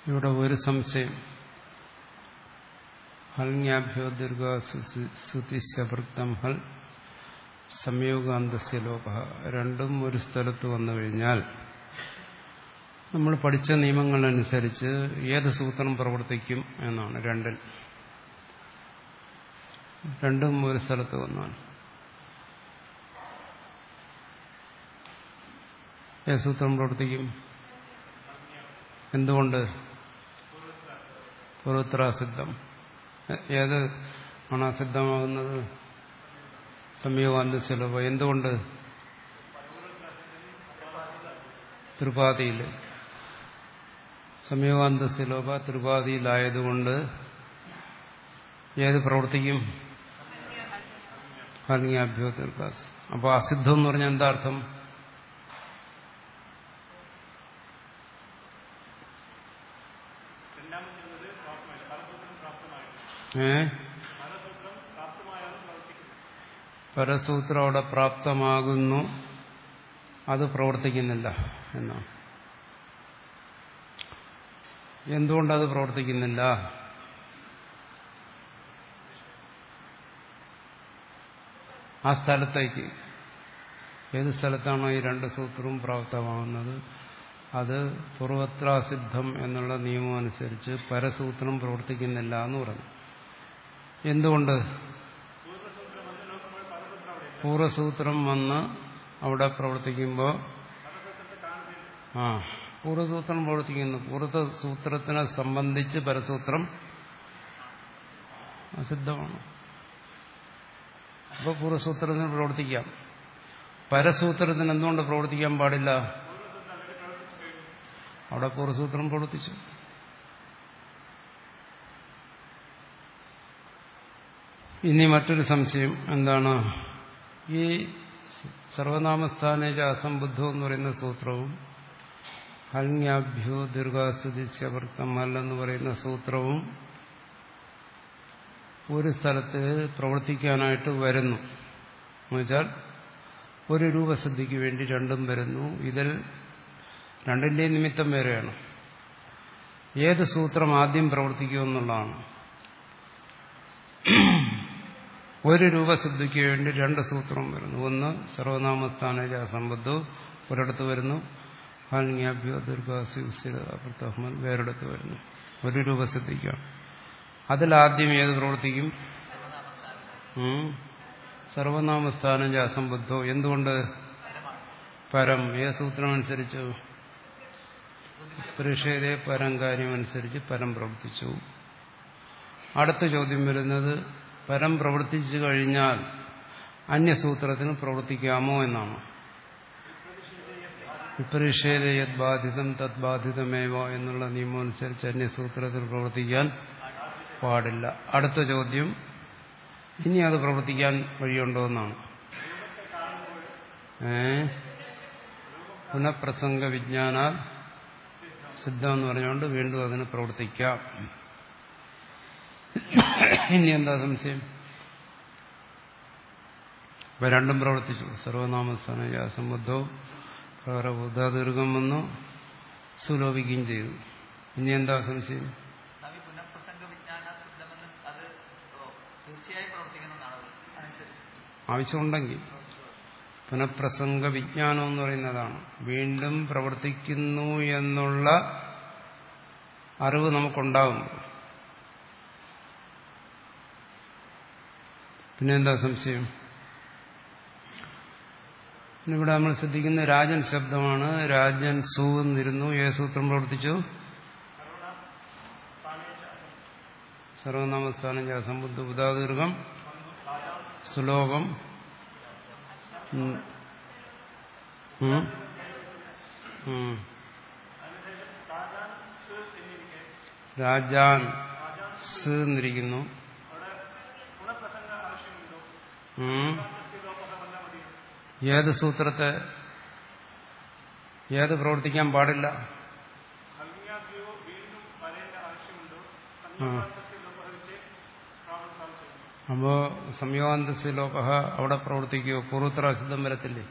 ഇവിടെ ഒരു സംശയം ഹൽജ്ഞാഭ്യോ ദീർഘസുതിശവൃത്തം ഹൽ സംയോഗാന്തസ്യ ലോക രണ്ടും ഒരു സ്ഥലത്ത് വന്നു കഴിഞ്ഞാൽ നമ്മൾ പഠിച്ച നിയമങ്ങളനുസരിച്ച് ഏത് സൂത്രം പ്രവർത്തിക്കും എന്നാണ് രണ്ടിൽ രണ്ടും ഒരു സ്ഥലത്ത് വന്നാൽ ഏത് സൂത്രം പ്രവർത്തിക്കും എന്തുകൊണ്ട് പൂർവത്രാസിദ്ധം ഏത് ആണ് അസിദ്ധമാകുന്നത് സംയോഗാന്തസ്യലോപ എന്തുകൊണ്ട് ത്രിപാതിയിൽ സംയോഗാന്തസ്യലോപ ത്രിപാതിയിലായതുകൊണ്ട് ഏത് പ്രവർത്തിക്കും ഹൽങ്ങിയാഭ്യോ ദീർഘാസ് അപ്പോൾ അസിദ്ധം എന്ന് പറഞ്ഞാൽ എന്താ അർത്ഥം ഏ പരസൂത്രം അവിടെ പ്രാപ്തമാകുന്നു അത് പ്രവർത്തിക്കുന്നില്ല എന്നാണ് എന്തുകൊണ്ടത് പ്രവർത്തിക്കുന്നില്ല ആ സ്ഥലത്തേക്ക് ഏത് സ്ഥലത്താണോ ഈ രണ്ട് സൂത്രവും പ്രാപ്തമാകുന്നത് അത് പൂർവത്രാസിദ്ധം എന്നുള്ള നിയമം അനുസരിച്ച് പരസൂത്രം പ്രവർത്തിക്കുന്നില്ല എന്ന് പറഞ്ഞു എന്തുകൊണ്ട് പൂർവസൂത്രം വന്ന് അവിടെ പ്രവർത്തിക്കുമ്പോൾ ആ പൂർവസൂത്രം പ്രവർത്തിക്കുന്നു പൂർവസൂത്രത്തിനെ സംബന്ധിച്ച് പരസൂത്രം അസിദ്ധമാണ് അപ്പോൾ പൂർവസൂത്രത്തിന് പ്രവർത്തിക്കാം പരസൂത്രത്തിന് എന്തുകൊണ്ട് പ്രവർത്തിക്കാൻ പാടില്ല അവിടെ പൂർവസൂത്രം പ്രവർത്തിച്ചു ഇനി മറ്റൊരു സംശയം എന്താണ് ഈ സർവനാമസ്ഥാനേജ അസംബുദ്ധം എന്ന് പറയുന്ന സൂത്രവും ഹൽങ്യാഭ്യോ ദീർഘാസ്വദിച്ചവർത്തം അല്ലെന്ന് പറയുന്ന സൂത്രവും ഒരു സ്ഥലത്ത് പ്രവർത്തിക്കാനായിട്ട് വരുന്നു എന്നുവെച്ചാൽ ഒരു രൂപസിദ്ധിക്ക് വേണ്ടി രണ്ടും വരുന്നു ഇതിൽ രണ്ടിന്റെയും നിമിത്തം വേറെയാണ് ഏത് സൂത്രം ആദ്യം പ്രവർത്തിക്കുമെന്നുള്ളതാണ് ഒരു രൂപസിദ്ധിക്ക് വേണ്ടി രണ്ട് സൂത്രം വരുന്നു ഒന്ന് സർവനാമസ്ഥാന അസംബദ്ധു ഒരിടത്ത് വരുന്നു ഹാൽങ്യാഭ്യോ ദീർഘാസ്വസ്ഥഹ്മൻ വേറെടുത്ത് വരുന്നു ഒരു രൂപസിദ്ധിക്കാണ് അതിലാദ്യം ഏത് പ്രവർത്തിക്കും സർവനാമസ്ഥാനം അസംബദ്ധോ എന്തുകൊണ്ട് പരം ഏത് സൂത്രം അനുസരിച്ചു പുരുഷേതേ പരം കാര്യമനുസരിച്ച് പരം പ്രവർത്തിച്ചു അടുത്ത ചോദ്യം വരുന്നത് പരം പ്രവർത്തിച്ചു കഴിഞ്ഞാൽ അന്യസൂത്രത്തിന് പ്രവർത്തിക്കാമോ എന്നാണ് വിപരീഷേത യത് ബാധിതം തത് ബാധിതമേവ എന്നുള്ള നിയമം അനുസരിച്ച് അന്യസൂത്രത്തിൽ പ്രവർത്തിക്കാൻ പാടില്ല അടുത്ത ചോദ്യം ഇനി അത് പ്രവർത്തിക്കാൻ വഴിയുണ്ടോ എന്നാണ് ഏ പുനഃപ്രസംഗ വിജ്ഞാനാൽ സിദ്ധം എന്ന് പറഞ്ഞുകൊണ്ട് വീണ്ടും അതിന് പ്രവർത്തിക്കാം ഇനി എന്താ സംശയം ഇപ്പൊ രണ്ടും പ്രവർത്തിച്ചു സർവനാമസ്ഥാന യാസംബദ്ധോ പ്രകരബുദ്ധാദീർഘം വന്നു സുലോഭിക്കുകയും ചെയ്തു ഇനി എന്താ സംശയം സ്വാമി പുനഃപ്രസംഗ വിജ്ഞാന സിദ്ധമെന്ന് അത് തീർച്ചയായും പ്രവർത്തിക്കുന്നതാണ് അനുസരിച്ച് ആവശ്യമുണ്ടെങ്കിൽ പുനഃപ്രസംഗ വിജ്ഞാനം എന്ന് പറയുന്നതാണ് വീണ്ടും പ്രവർത്തിക്കുന്നു എന്നുള്ള അറിവ് നമുക്കുണ്ടാകും പിന്നെ എന്താ സംശയം പിന്നെ ഇവിടെ നമ്മൾ ശ്രദ്ധിക്കുന്ന രാജൻ ശബ്ദമാണ് രാജൻ സു എന്നിരുന്നു ഏത് സൂത്രം പ്രവർത്തിച്ചു സർവനാമസ്ഥാനം സമ്പുദ്ധ ഉദാദീർഘം സുലോകം ഉം. ഉം. ഉം. രാജാൻ സ് എന്നിരിക്കുന്നു ഉം. ഏത് സൂത്രത്തെ ഏത് പ്രവർത്തിക്കാൻ പാടില്ല ആ. അപ്പോ സംയോഗാന്തസ്യ ലോക അവിടെ പ്രവർത്തിക്കുമോ പൂർവ്വത്രാസിദ്ധം വരത്തില്ലേ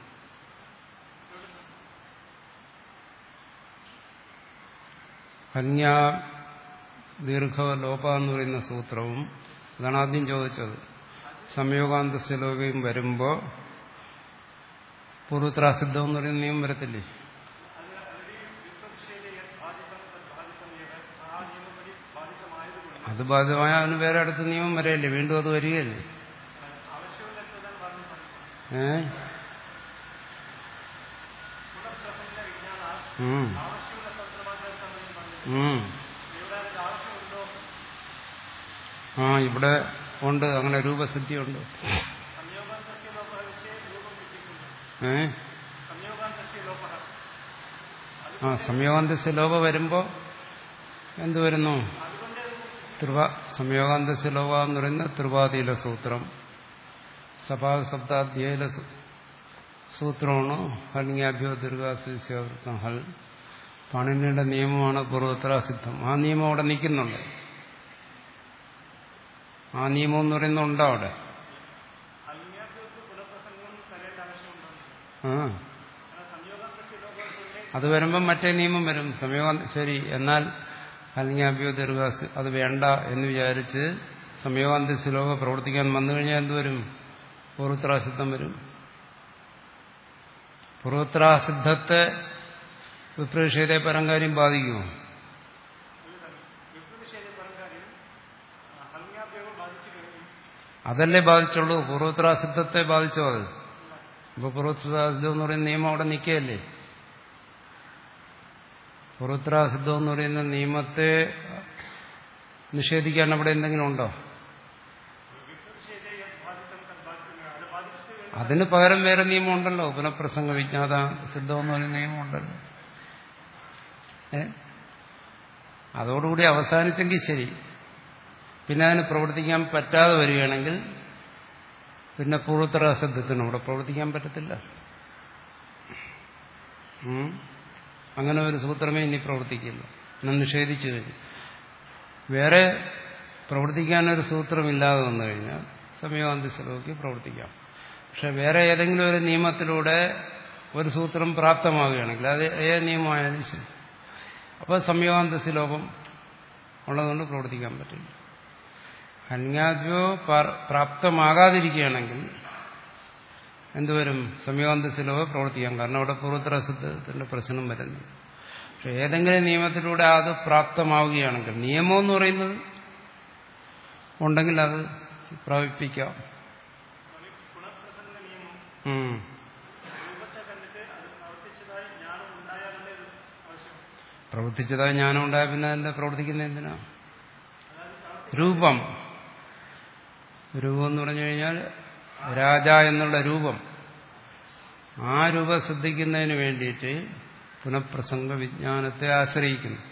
ഹന്യാ ദീർഘ ലോപ എന്ന് പറയുന്ന സൂത്രവും അതാണ് ആദ്യം ചോദിച്ചത് സംയോഗാന്തസ്യ ലോകയും വരുമ്പോൾ പൂർവത്രാസിദ്ധം എന്ന് പറയുന്ന നിയമം വരത്തില്ലേ അത് ബാധിതമായ അവന് വേറെ അടുത്ത നിയമം വരെയല്ലേ വീണ്ടും അത് വരികയല്ലേ ഏ ഉം. ഉം. ആ ഇവിടെ ഉണ്ട് അങ്ങനെ രൂപസിദ്ധി ഉണ്ട് ഏ ആ സംയോഗാന്തസ്യ ലോപ വരുമ്പോ എന്ത് വരുന്നു ത്രിവ സംയോഗാന്തസ്യ ലോപ എന്ന് പറയുന്ന ത്രിവാദിയിലെ സൂത്രം സഭാ സപ്താധ്യായിലെ സൂ- സൂത്രമാണ് ഹൽങ്യാഭ്യോ ദീർഘാസിവൃത്തം ഹൽ പാണിനിയുടെ നിയമമാണ് പൂർവോത്തരാസിദ്ധം ആ നിയമം അവിടെ നിൽക്കുന്നുണ്ട് ആ നിയമം എന്ന് പറയുന്ന ഉണ്ടോ അവിടെ ആ അത് വരുമ്പം മറ്റേ നിയമം വരും സംയോഗം ശരി എന്നാൽ അലിംഗാഭ്യോ ദീർഘാസ് അത് വേണ്ട എന്ന് വിചാരിച്ച് സംയോഗാന്ത ശ്ലോക പ്രവർത്തിക്കാൻ വന്നു കഴിഞ്ഞാൽ എന്തുവരും പൂർവത്രാസിദ്ധം വരും പൂർവത്രാസിദ്ധത്തെ വിപ്രതിഷേധ പരങ്കാര്യം ബാധിക്കുമോ അതല്ലേ ബാധിച്ചുള്ളൂ പൂർവത്രാസിദ്ധത്തെ ബാധിച്ചോ അത് ഇപ്പൊ പൂർവത്രാസിദ്ധം എന്ന് പറയുന്ന നിയമം അവിടെ നിൽക്കുകയല്ലേ പൂർവത്രാസിദ്ധം എന്ന് പറയുന്ന നിയമത്തെ നിഷേധിക്കാൻ അവിടെ എന്തെങ്കിലും ഉണ്ടോ അതിന് പകരം വേറെ നിയമം ഉണ്ടല്ലോ പുനഃപ്രസംഗ വിജ്ഞാത സിദ്ധം എന്ന് പറയുന്ന നിയമം ഉണ്ടല്ലോ ഏ അതോടുകൂടി അവസാനിച്ചെങ്കിൽ ശരി പിന്നെ അതിന് പ്രവർത്തിക്കാൻ പറ്റാതെ വരികയാണെങ്കിൽ പിന്നെ പൂർവ്വത്തരാസിദ്ധത്തിന് ഇവിടെ പ്രവർത്തിക്കാൻ പറ്റത്തില്ല ഉം. അങ്ങനെ ഒരു സൂത്രമേ ഇനി പ്രവർത്തിക്കില്ല എന്നാൽ നിഷേധിച്ചു കഴിഞ്ഞു വേറെ പ്രവർത്തിക്കാനൊരു സൂത്രമില്ലാതെ വന്നു കഴിഞ്ഞാൽ സമയവാന്തിശ്ലോക്ക് പ്രവർത്തിക്കാം പക്ഷെ വേറെ ഏതെങ്കിലും ഒരു നിയമത്തിലൂടെ ഒരു സൂത്രം പ്രാപ്തമാവുകയാണെങ്കിൽ അത് ഏത് നിയമമായാലും ശരി അപ്പോൾ സംയോഗാന്തസ്ലോപം ഉള്ളതുകൊണ്ട് പ്രവർത്തിക്കാൻ പറ്റില്ല അന്യാദ്യോ പ്രാപ്തമാകാതിരിക്കുകയാണെങ്കിൽ എന്തുവരും സംയോഗാന്തസ്ലോപം പ്രവർത്തിക്കാം കാരണം അവിടെ പൂർവ്വത്രസിദ്ധത്തിന്റെ പ്രശ്നം വരുന്നു പക്ഷെ ഏതെങ്കിലും നിയമത്തിലൂടെ അത് പ്രാപ്തമാവുകയാണെങ്കിൽ നിയമം എന്ന് പറയുന്നത് ഉണ്ടെങ്കിൽ അത് പ്രാപിപ്പിക്കാം ഉം. പ്രവർത്തിച്ചതായി ജ്ഞാനം ഉണ്ടായ പിന്നെ അതിന്റെ പ്രവർത്തിക്കുന്ന എന്തിനാ രൂപം രൂപം എന്ന് പറഞ്ഞു കഴിഞ്ഞാൽ രാജ എന്നുള്ള രൂപം ആ രൂപം ശ്രദ്ധിക്കുന്നതിന് വേണ്ടിയിട്ട് പുനഃപ്രസംഗ വിജ്ഞാനത്തെ ആശ്രയിക്കുന്നു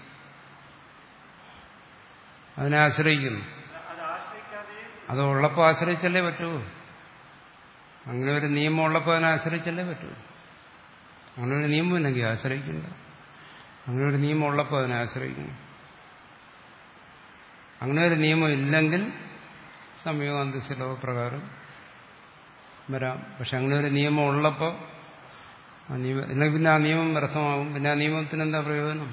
അതിനെ ആശ്രയിക്കുന്നു അത് ഉള്ളപ്പോൾ ആശ്രയിച്ചല്ലേ പറ്റൂ അങ്ങനെ ഒരു നിയമം ഉള്ളപ്പോൾ അതിനെ ആശ്രയിച്ചല്ലേ പറ്റൂ അങ്ങനെ ഒരു നിയമം ഇല്ലെങ്കിൽ ആശ്രയിക്കണ്ട അങ്ങനെ ഒരു നിയമം ഉള്ളപ്പോൾ അതിനെ ആശ്രയിക്കുന്നു അങ്ങനെ ഒരു നിയമം ഇല്ലെങ്കിൽ സംയോഗാന്തസ്യലോക പ്രകാരം വരാം പക്ഷെ അങ്ങനെ ഒരു നിയമം ഉള്ളപ്പോൾ ആ നിയമം ഇല്ലെങ്കിൽ പിന്നെ ആ നിയമം വ്യർത്ഥമാകും പിന്നെ ആ നിയമത്തിന് എന്താ പ്രയോജനം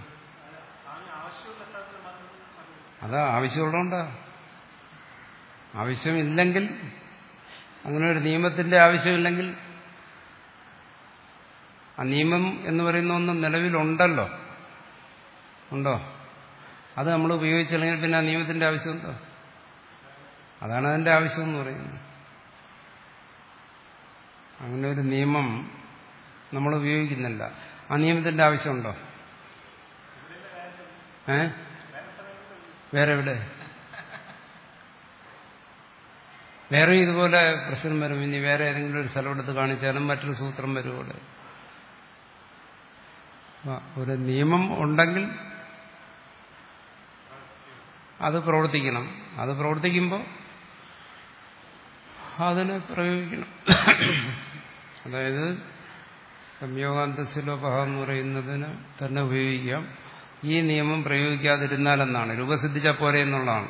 അതാ ആവശ്യമുള്ളതുകൊണ്ടാ ആവശ്യമില്ലെങ്കിൽ അങ്ങനെ ഒരു നിയമത്തിന്റെ ആവശ്യമില്ലെങ്കിൽ ആ നിയമം എന്ന് പറയുന്ന ഒന്ന് നിലവിലുണ്ടല്ലോ ഉണ്ടോ അത് നമ്മൾ ഉപയോഗിച്ചില്ലെങ്കിൽ പിന്നെ ആ നിയമത്തിന്റെ ആവശ്യമുണ്ടോ അതാണ് അതിന്റെ ആവശ്യം എന്ന് പറയുന്നത് അങ്ങനെ ഒരു നിയമം നമ്മൾ ഉപയോഗിക്കുന്നില്ല ആ നിയമത്തിന്റെ ആവശ്യമുണ്ടോ ഏ വേറെ എവിടെ വേറെ ഇതുപോലെ പ്രശ്നം വരും ഇനി വേറെ ഏതെങ്കിലും ഒരു സ്ഥലം എടുത്ത് കാണിച്ചാലും മറ്റൊരു സൂത്രം വരും ഇവിടെ ഒരു നിയമം ഉണ്ടെങ്കിൽ അത് പ്രവർത്തിക്കണം അത് പ്രവർത്തിക്കുമ്പോൾ അതിനെ പ്രയോഗിക്കണം അതായത് സംയോഗാന്തശിലോപഹ എന്ന് പറയുന്നതിന് തന്നെ ഉപയോഗിക്കാം ഈ നിയമം പ്രയോഗിക്കാതിരുന്നാലെന്നാണ് രൂപസിദ്ധിച്ചാൽ പോരെ എന്നുള്ളതാണ്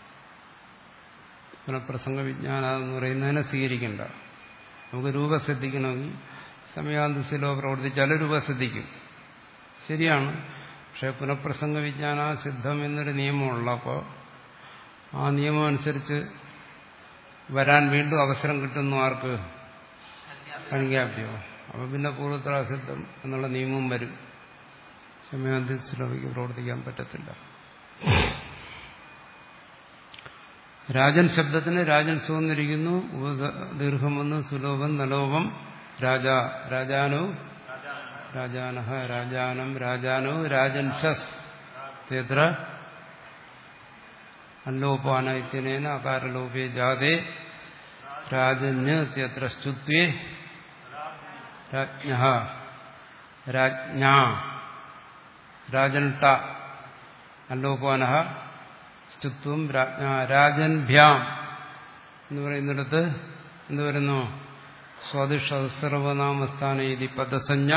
പുനഃപ്രസംഗ വിജ്ഞാനം എന്ന് പറയുന്നതിനെ സ്വീകരിക്കണ്ട നമുക്ക് രൂപസിദ്ധിക്കണമെങ്കിൽ സമയാന്തശിലോ പ്രവർത്തിച്ചാൽ രൂപസിദ്ധിക്കും ശരിയാണ് പക്ഷെ പുനഃപ്രസംഗ വിജ്ഞാന സിദ്ധം എന്നൊരു നിയമമുള്ളപ്പോൾ ആ നിയമം അനുസരിച്ച് വരാൻ വീണ്ടും അവസരം കിട്ടുന്നു ആർക്ക് കണികാഭ്യോ അപ്പം പിന്നെ പൂർവ്വത്രാസിദ്ധം എന്നുള്ള നിയമവും വരും സമയാന്തിശ്രമിക്ക് പ്രവർത്തിക്കാൻ പറ്റത്തില്ല രാജൻ ശബ്ദത്തിന് രാജൻ സുവന്നിരിക്കുന്നു ദീർഘം വന്ന് സുലോഭം നലോപം രാജ രാജാനോ രാജാനഹ രാജാനം രാജാനോ രാജൻസസ് തേത്ര അല്ലോപാന ഇത്യനേന അകാരലോപേ ജാതേ രാജന്യ ഇത്യത്ര സ്തുത്വേ രാജ്ഞ രാജ്ഞ രാജൻത അല്ലോപാന സ്തുത്വം രാജ്ഞ രാജൻഭ്യാം എന്ന് പറയുന്നിടത്ത് എന്ത് വരുന്നു സ്വാദിഷ സർവനാമസ്ഥാന ഇതി പദസഞ്ജ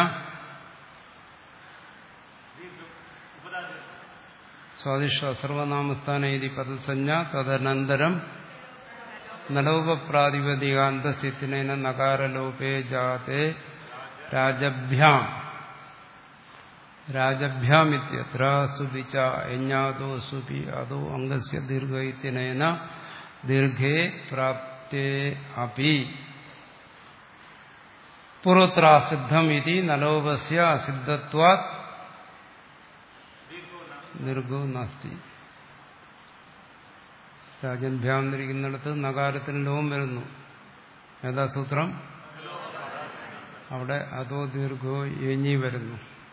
സ്വാദിഷ സർവനാമസ്ഥാന ഇതി പദസഞ്ജ തദനന്തരം നലോപപ്രാതിപതികാന്തസിത്തിനേന നകാരലോപേ ജാതേ രാജഭ്യാം രാജഭ്യാമിത്യത്ര സുപിച്ച യജ്ഞാതോ സുപി അതോ അംഗസ്യ ദീർഘ ഇത്യനേന ദീർഘേ പ്രാപ്തേ അപി പൂർവത്രാസിദ്ധം ഇതി നലോപസ്യ അസിദ്ധത്വാത് ദീർഘോ നാസ്തി രാജൻഭ്യാം എന്നിരിക്കുന്നിടത്ത് നഗാരത്തിന് ലോകം വരുന്നു ഏതാ സൂത്രം അവിടെ അതോ ദീർഘോ എഞ്ഞി വരുന്നു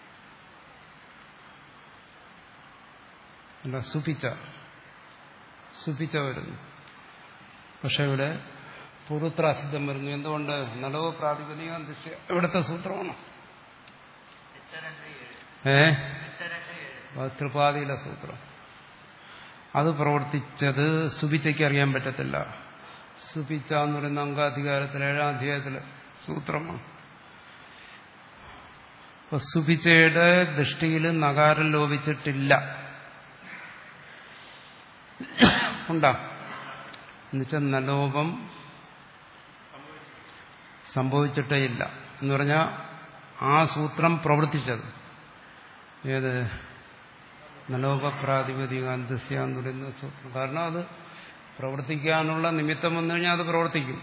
അല്ല സുപിച്ച സുപിച്ച വരുന്നു പക്ഷെ ഇവിടെ പൂർവത്രാസിദ്ധം വരുന്നു എന്തുകൊണ്ട് നലവോ പ്രാതിപതിക ദൃശ്യ ഇവിടുത്തെ സൂത്രമാണ് എട്ട് രണ്ട് ഏഴ് ഏ എട്ട് രണ്ട് ഏഴ് ത്രിപാതിയിലെ സൂത്രം അത് പ്രവർത്തിച്ചത് സുപിച്ചയ്ക്ക് അറിയാൻ പറ്റത്തില്ല സുപിച്ച എന്ന് പറയുന്ന അംഗാധികാരത്തിൽ ഏഴാം അധ്യായത്തിലെ സൂത്രമാണ് അപ്പൊ സുപിച്ചയുടെ ദൃഷ്ടിയിൽ നകാരം ലോപിച്ചിട്ടില്ല ഉണ്ടാ എന്നുവെച്ചാൽ നലോപം സംഭവിച്ചിട്ടേ ഇല്ല എന്ന് പറഞ്ഞാൽ ആ സൂത്രം പ്രവർത്തിച്ചത് ഏത് നലോപപ്രാതിപതിക അന്തസ്യ എന്ന് പറയുന്ന സൂത്രം കാരണം അത് പ്രവർത്തിക്കാനുള്ള നിമിത്തം വന്നു കഴിഞ്ഞാൽ അത് പ്രവർത്തിക്കും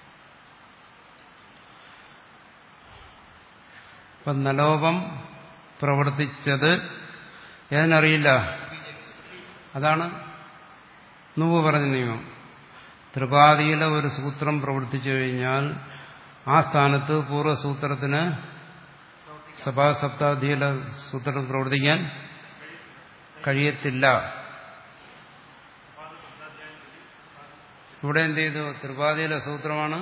അപ്പം നലോപം പ്രവർത്തിച്ചത് ഏതിനറിയില്ല അതാണ് നുവ് പറഞ്ഞ നിയമം ത്രിപാതിയിലെ ഒരു സൂത്രം പ്രവർത്തിച്ചു കഴിഞ്ഞാൽ ആ സ്ഥാനത്ത് പൂർവ്വസൂത്രത്തിന് സഭാസപ്താധിയിലെ സൂത്രം പ്രവർത്തിക്കാൻ കഴിയത്തില്ല ഇവിടെ എന്ത് ചെയ്തു ത്രിപാതിയിലെ സൂത്രമാണ്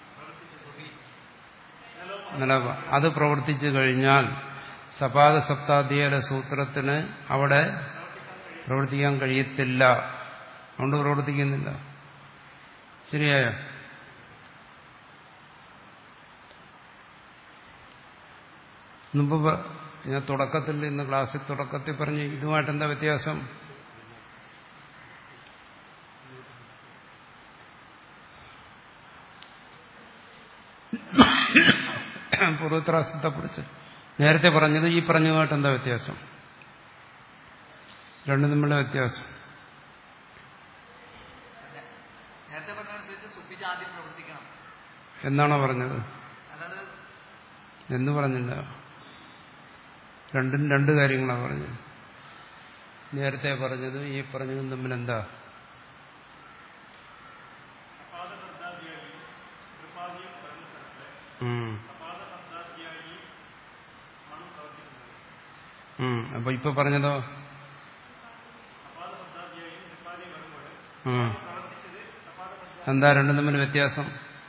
നിലവ അത് പ്രവർത്തിച്ചു കഴിഞ്ഞാൽ സപാദ സപ്താധ്യായ സൂത്രത്തിന് അവിടെ പ്രവർത്തിക്കാൻ കഴിയത്തില്ല അതുകൊണ്ട് പ്രവർത്തിക്കുന്നില്ല ശരിയായോ മുമ്പ് പ- ഞാൻ തുടക്കത്തിൽ ഇന്ന് ക്ലാസ്സിൽ തുടക്കത്തിൽ പറഞ്ഞു ഇതുമായിട്ട് എന്താ വ്യത്യാസം പൂർവത്രാസത്തെക്കുറിച്ച് നേരത്തെ പറഞ്ഞത് ഈ പറഞ്ഞതുമായിട്ട് എന്താ വ്യത്യാസം രണ്ടും തമ്മിലുള്ള വ്യത്യാസം നേരത്തെ പറഞ്ഞതനുസരിച്ച് സുപ്പിച്ച് ആദ്യം പ്രവർത്തിക്കണം എന്നാണോ പറഞ്ഞത് അല്ലാതെ എന്ന് പറഞ്ഞില്ല രണ്ടും രണ്ട് കാര്യങ്ങളാണ് പറഞ്ഞത് നേരത്തെ പറഞ്ഞത് ഈ പറഞ്ഞതും തമ്മിൽ എന്താ ഉം. ഉം. അപ്പൊ ഇപ്പൊ പറഞ്ഞതോ ഉം. എന്താ രണ്ടും തമ്മിൽ വ്യത്യാസം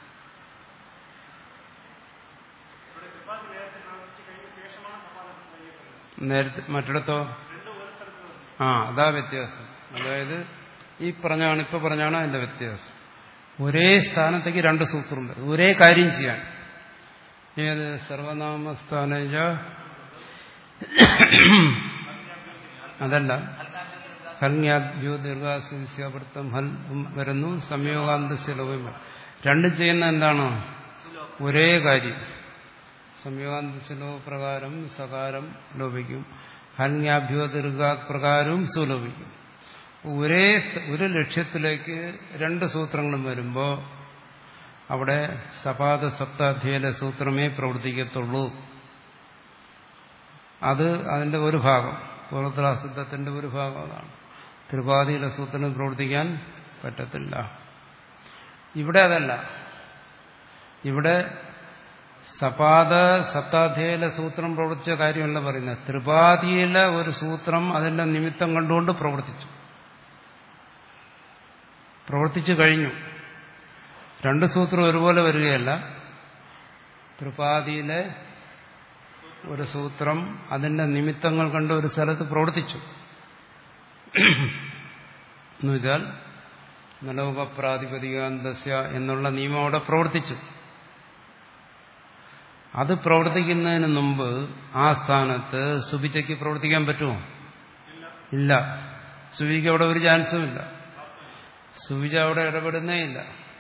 നേരത്തെ മറ്റിടത്തോ ആ അതാ വ്യത്യാസം അതായത് ഈ പറഞ്ഞാണ് ഇപ്പൊ പറഞ്ഞാണ് അതിന്റെ വ്യത്യാസം ഒരേ സ്ഥാനത്തേക്ക് രണ്ട് സൂത്രം വരും ഒരേ കാര്യം ചെയ്യാൻ ഏത് സർവനാമസ്ഥാനജ അതല്ല ഹൽങ്യാഭ്യോ ദീർഘാസ്വൃത്തം ഹൽ വരുന്നു സംയോഗാന്തസ്യ ലോകം രണ്ടും ചെയ്യുന്ന എന്താണ് ഒരേ കാര്യം സംയോഗാന്തസ്യ ലോക പ്രകാരം സകാരം ലോപിക്കും ഹൽങ്യാഭ്യോ ദീർഘാത് പ്രകാരവും സുലഭിക്കും ഒരേ ഒരു ലക്ഷ്യത്തിലേക്ക് രണ്ട് സൂത്രങ്ങളും വരുമ്പോൾ അവിടെ സപാദ സപ്താധ്യയില സൂത്രമേ പ്രവർത്തിക്കത്തുള്ളൂ അത് അതിന്റെ ഒരു ഭാഗം പൂർവ്വത്രാസിദ്ധത്തിന്റെ ഒരു ഭാഗം അതാണ് ത്രിപാതിയിലെ സൂത്രം പ്രവർത്തിക്കാൻ പറ്റത്തില്ല ഇവിടെ അതല്ല ഇവിടെ സപാദ സപ്താധ്യയിലെ സൂത്രം പ്രവർത്തിച്ച കാര്യമല്ല പറയുന്നത് ത്രിപാതിയിലെ ഒരു സൂത്രം അതിന്റെ നിമിത്തം കണ്ടുകൊണ്ട് പ്രവർത്തിച്ചു പ്രവർത്തിച്ചു കഴിഞ്ഞു രണ്ട് സൂത്രം ഒരുപോലെ വരികയല്ല ത്രിപാതിയിലെ ഒരു സൂത്രം അതിന്റെ നിമിത്തങ്ങൾ കണ്ട് ഒരു സ്ഥലത്ത് പ്രവർത്തിച്ചു എന്നുവെച്ചാൽ നലോകപ്രാതിപതികാന്തസ്യ എന്നുള്ള നിയമം അവിടെ പ്രവർത്തിച്ചു അത് പ്രവർത്തിക്കുന്നതിന് മുമ്പ് ആ സ്ഥാനത്ത് സുബിച്ചയ്ക്ക് പ്രവർത്തിക്കാൻ പറ്റുമോ ഇല്ല സുബിക്ക് അവിടെ ഒരു ചാൻസും ഇല്ല സുവിജ അവിടെ ഇടപെടുന്നേ ഇല്ല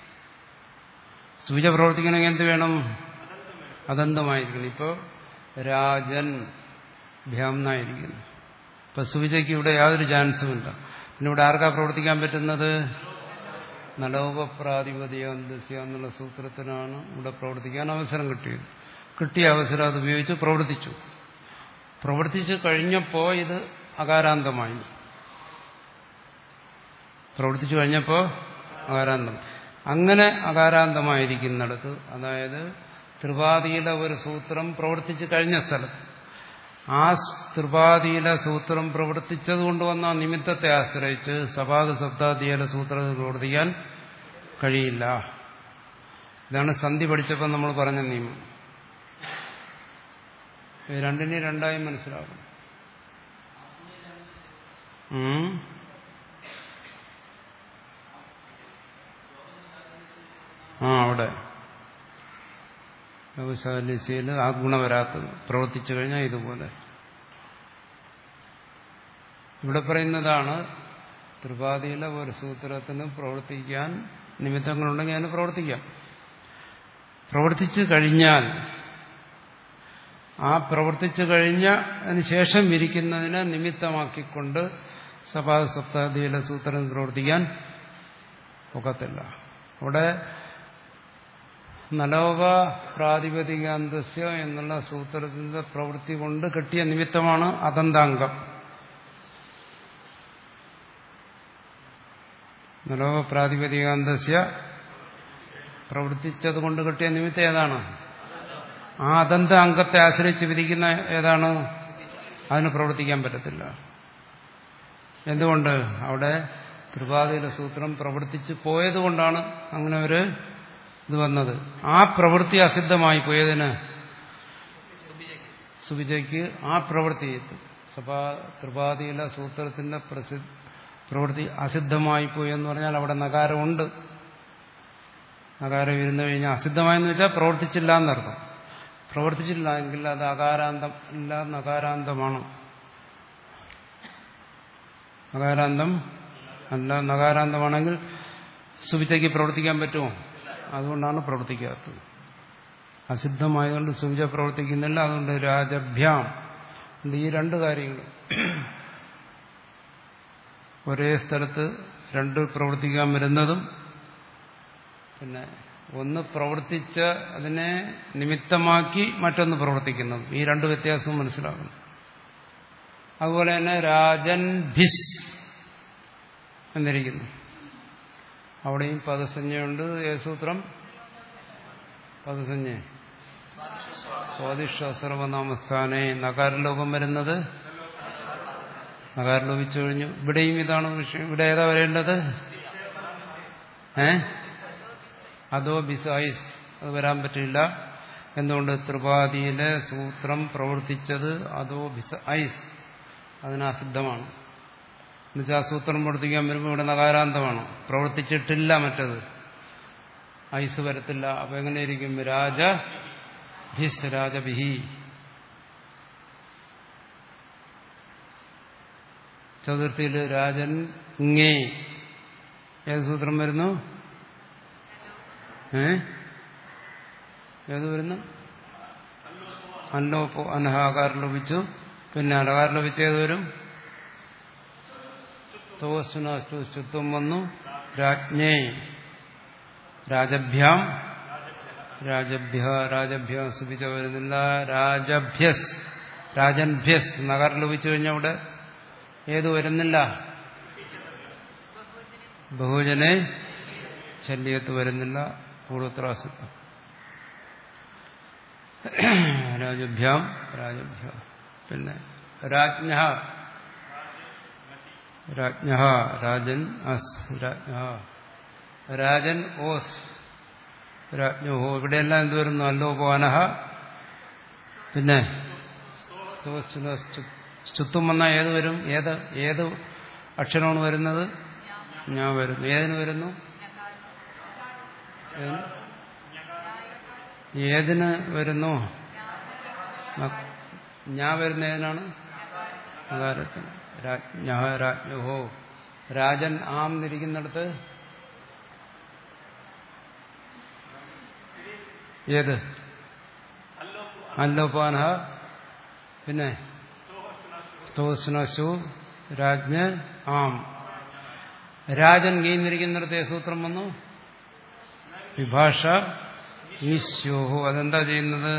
സുവിജ പ്രവർത്തിക്കണമെങ്കിൽ എന്ത് വേണം അദന്തമായിരിക്കണം ഇപ്പോൾ രാജൻ ഭ്യാമനായിരിക്കുന്നു ഇപ്പൊ സുവിജയ്ക്ക് ഇവിടെ യാതൊരു ചാൻസും ഇല്ല പിന്നെ ഇവിടെ ആർക്കാ പ്രവർത്തിക്കാൻ പറ്റുന്നത് നലോപപ്രാതിപതിയാന്തസ്യ എന്നുള്ള സൂത്രത്തിനാണ് ഇവിടെ പ്രവർത്തിക്കാൻ അവസരം കിട്ടിയത് കിട്ടിയ അവസരം അത് ഉപയോഗിച്ച് പ്രവർത്തിച്ചു പ്രവർത്തിച്ചു കഴിഞ്ഞപ്പോൾ ഇത് അകാരാന്തമായി പ്രവർത്തിച്ചു കഴിഞ്ഞപ്പോൾ അകാരാന്തം അങ്ങനെ അകാരാന്തമായിരിക്കുന്നിടത്ത് അതായത് ത്രിപാതിയിലെ ഒരു സൂത്രം പ്രവർത്തിച്ചു കഴിഞ്ഞ സ്ഥലത്ത് ആ ത്രിപാതിയിലെ സൂത്രം പ്രവർത്തിച്ചത് കൊണ്ടുവന്ന നിമിത്തത്തെ ആശ്രയിച്ച് സപാദ സപ്താദിയിലെ സൂത്രത്തിൽ പ്രവർത്തിക്കാൻ കഴിയില്ല ഇതാണ് സന്ധി പഠിച്ചപ്പോൾ നമ്മൾ പറഞ്ഞ നിയമം രണ്ടിനെ രണ്ടായി മനസ്സിലാകും ആ അവിടെ വ്യവസായലിസയിൽ ആ ഗുണം വരാത്തത് പ്രവർത്തിച്ചു കഴിഞ്ഞാൽ ഇതുപോലെ ഇവിടെ പറയുന്നതാണ് ത്രിപാതിയിലെ ഒരു സൂത്രത്തിന് പ്രവർത്തിക്കാൻ നിമിത്തങ്ങളുണ്ടെങ്കിൽ അതിന് പ്രവർത്തിക്കാം പ്രവർത്തിച്ചു കഴിഞ്ഞാൽ ആ പ്രവർത്തിച്ചു കഴിഞ്ഞ അതിന് ശേഷം വിരിക്കുന്നതിനെ നിമിത്തമാക്കിക്കൊണ്ട് സഭാ സപ്താദിയിലെ സൂത്രം പ്രവർത്തിക്കാൻ ഒക്കത്തില്ല അവിടെ നലോക പ്രാതിപതികാന്തസ്യ എന്നുള്ള സൂത്രത്തിന്റെ പ്രവൃത്തി കൊണ്ട് കിട്ടിയ നിമിത്തമാണ് അതന്താംഗം നലോക പ്രാതിപതികാന്തസ്യ പ്രവർത്തിച്ചത് കൊണ്ട് കിട്ടിയ നിമിത്തം ഏതാണ് ആ അതന്ത അംഗത്തെ ആശ്രയിച്ച് വിധിക്കുന്ന ഏതാണ് അതിന് പ്രവർത്തിക്കാൻ പറ്റത്തില്ല എന്തുകൊണ്ട് അവിടെ ത്രിപാതിയിലെ സൂത്രം പ്രവർത്തിച്ച് പോയതുകൊണ്ടാണ് അങ്ങനെ ഒരു ഇത് വന്നത് ആ പ്രവൃത്തി അസിദ്ധമായി പോയതിന് സുവിജയ്ക്ക് ആ പ്രവൃത്തി സഭാ ത്രിപാതിയിലെ സൂത്രത്തിന്റെ പ്രവൃത്തി അസിദ്ധമായി പോയി എന്ന് പറഞ്ഞാൽ അവിടെ നകാരമുണ്ട് നകാരം ഇരുന്നു കഴിഞ്ഞാൽ അസിദ്ധമായെന്ന് വെച്ചാൽ പ്രവർത്തിച്ചില്ല എന്നർത്ഥം പ്രവർത്തിച്ചില്ല എങ്കിൽ അത് അകാരാന്തം ഇല്ല നകാരാന്തമാണ് നകാരാന്തം അല്ല നകാരാന്തമാണെങ്കിൽ സുവിച്ചയ്ക്ക് പ്രവർത്തിക്കാൻ പറ്റുമോ അതുകൊണ്ടാണ് പ്രവർത്തിക്കാത്തത് അസിദ്ധമായതുകൊണ്ട് സുവിജ പ്രവർത്തിക്കുന്നില്ല അതുകൊണ്ട് രാജഭ്യാം ഈ രണ്ട് കാര്യങ്ങൾ ഒരേ സ്ഥലത്ത് രണ്ട് പ്രവർത്തിക്കാൻ വരുന്നതും പിന്നെ ഒന്ന് പ്രവർത്തിച്ച അതിനെ നിമിത്തമാക്കി മറ്റൊന്ന് പ്രവർത്തിക്കുന്നതും ഈ രണ്ട് വ്യത്യാസവും മനസ്സിലാക്കണം അതുപോലെ തന്നെ രാജൻ ഭിസ് എന്നിരിക്കുന്നു അവിടെയും പദസഞ്ജയുണ്ട് ഏസൂത്രം പദസഞ്ജ സ്വാദിശ്വാസർവനാമസ്ഥാനെ നകാരലോകം വരുന്നത് നകാരലോപിച്ചു കഴിഞ്ഞു ഇവിടെയും ഇതാണ് വിഷയം ഇവിടെ ഏതാ വരേണ്ടത് ഏ അതോ ബിസായിസ് അത് വരാൻ പറ്റില്ല എന്തുകൊണ്ട് ത്രിപാതിയിലെ സൂത്രം പ്രവർത്തിച്ചത് അതോ ബിസ ഐസ് അതിനസിദ്ധമാണ് എന്നുവെച്ചാൽ ആ സൂത്രം പ്രവർത്തിക്കാൻ വരുമ്പോൾ ഇവിടെ നകാരാന്തമാണ് പ്രവർത്തിച്ചിട്ടില്ല മറ്റത് ഐസ് വരത്തില്ല അപ്പൊ എങ്ങനെയിരിക്കും രാജ ഭിസ് രാജഭിഹി ചതുർത്ഥിയിൽ രാജൻ ഇങ്ങേ ഏത് സൂത്രം വരുന്നു ഏ ഏത് വരുന്നു അന്നോപ്പോ അനഹാകാരം ലോപിച്ചു പിന്നെ അലകാരം ലഭിച്ച ഏത് വരും സ്തുത്വം വന്നു രാജ്ഞേ രാജഭ്യാം രാജഭ്യ രാജഭ്യ സുപിച്ച വരുന്നില്ല രാജഭ്യസ് രാജൻഭ്യസ് നഗർ ലഭിച്ചു കഴിഞ്ഞാൽ അവിടെ ഏത് വരുന്നില്ല ബഹുജനെ ശല്യത്ത് വരുന്നില്ല പൂർവത്രാസിത്വം രാജഭ്യാം രാജഭ്യ പിന്നെ രാജ്ഞ രാജ്ഞ രാജൻ അസ് രാജ്ഞ രാജൻ ഓസ് രാജ്ഞോ ഇവിടെയെല്ലാം എന്ത് വരുന്നു അല്ലോപാനഹ പിന്നെ സ്തുത്വം വന്നാൽ ഏത് വരും ഏത് ഏത് അക്ഷരമാണ് വരുന്നത് ഞാൻ വരുന്നു ഏതിന് വരുന്നു ഏതിന് വരുന്നു ഞാൻ വരുന്ന ഏതിനാണ് അകാരത്തിന് രാജ്ഞ രാജ്ഞോ രാജൻ ആം എന്നിരിക്കുന്നിടത്ത് ഏത് അല്ലോപാന പിന്നെ സ്തോസ്നശു രാജ്ഞ ആം രാജൻ ഗീന്നിരിക്കുന്നിടത്ത് സൂത്രം വന്നു വിഭാഷ ഈശ്യോഹു അതെന്താ ചെയ്യുന്നത്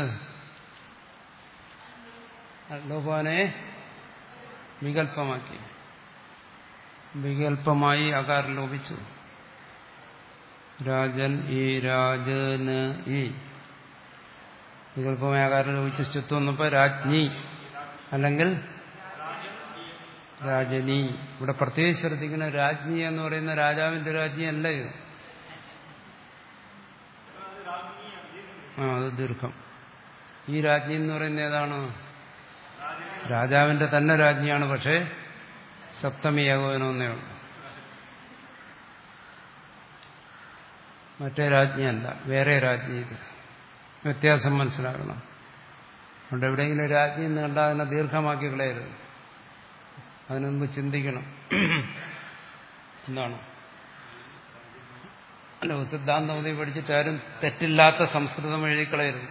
ലോപാനെ വികല്പമാക്കി വികല്പമായി അകാരം ലോപിച്ചു രാജൻ ഈ രാജന് ഈ വികല്പമായ അകാരം ലോപിച്ച് ചുത്തു വന്നപ്പോ രാജ്ഞി അല്ലെങ്കിൽ രാജനി ഇവിടെ പ്രത്യേകിച്ച് ശ്രദ്ധിക്കുന്ന രാജ്ഞി എന്ന് പറയുന്ന രാജാവിന്റെ രാജ്ഞി അല്ല ഇത് ആ അത് ദീർഘം ഈ രാജ്ഞി എന്ന് പറയുന്ന ഏതാണ് രാജാവിന്റെ തന്നെ രാജ്ഞിയാണ് പക്ഷേ സപ്തമി ഏകോപനമെന്നേ ഉള്ളൂ മറ്റേ രാജ്ഞിയല്ല വേറെ രാജ്ഞി ഇത് വ്യത്യാസം മനസ്സിലാക്കണം അതുകൊണ്ട് എവിടെയെങ്കിലും രാജ്ഞി എന്ന് കണ്ടാൽ അതിനെ ദീർഘമാക്കി കളയരുത് അതിനൊന്ന് ചിന്തിക്കണം എന്താണ് അല്ല സിദ്ധാന്തമതി പഠിച്ചിട്ട് ആരും തെറ്റില്ലാത്ത സംസ്കൃതം എഴുതിക്കളയരുത്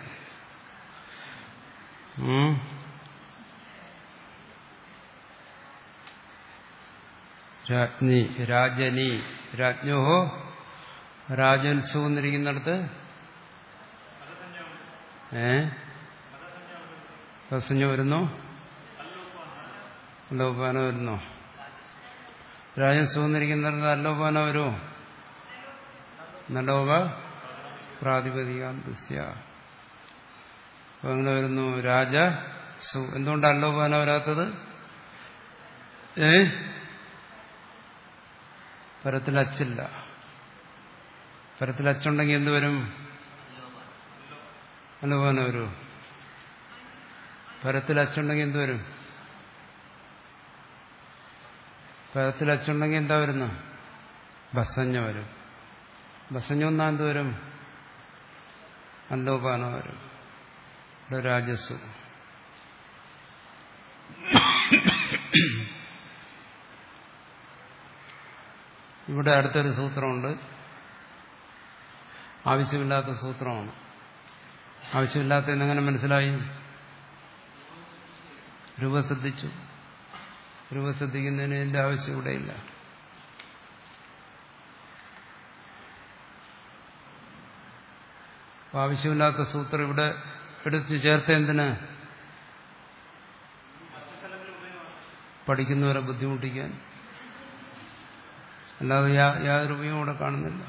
രാജ്ഞി രാജനി രാജ്ഞോഹോ രാജൻസു എന്നിരിക്കുന്നിടത്ത് ഏ പ്രസഞ്ഞു വരുന്നു അല്ലോപാന വരുന്നു രാജൻസു എന്നിരിക്കുന്നിടത്ത് അല്ലോപാന വരുമോ നലോക പ്രാതിപതികാന്തസ്യ അപ്പൊ അങ്ങനെ വരുന്നു രാജ സു എന്തുകൊണ്ട് അല്ലോപാന വരാത്തത് ഏ പരത്തിൽ അച്ചില്ല പരത്തിൽ അച്ചുണ്ടെങ്കിൽ എന്ത് വരും അല്ലോപാന വരുമോ പരത്തിൽ അച്ചുണ്ടെങ്കിൽ എന്ത് വരും പരത്തിൽ അച്ചുണ്ടെങ്കിൽ എന്താ വരുന്നു ബസഞ്ഞ വരും ബസഞ്ഞ ഒന്നാ എന്ത് വരും അല്ലോപാന വരും ഇവിടെ രാജസ്വ ഇവിടെ അടുത്തൊരു സൂത്രമുണ്ട് ആവശ്യമില്ലാത്ത സൂത്രമാണ് ആവശ്യമില്ലാത്ത എന്നെങ്ങനെ മനസ്സിലായി രൂപ ശ്രദ്ധിച്ചു രൂപ ശ്രദ്ധിക്കുന്നതിന് എന്റെ ആവശ്യം ഇവിടെയില്ല ആവശ്യമില്ലാത്ത സൂത്രം ഇവിടെ എടുത്ത് ചേർത്ത എന്തിന് പഠിക്കുന്നവരെ ബുദ്ധിമുട്ടിക്കാൻ അല്ലാതെ യാതൊരു ഉപയോഗം ഇവിടെ കാണുന്നില്ല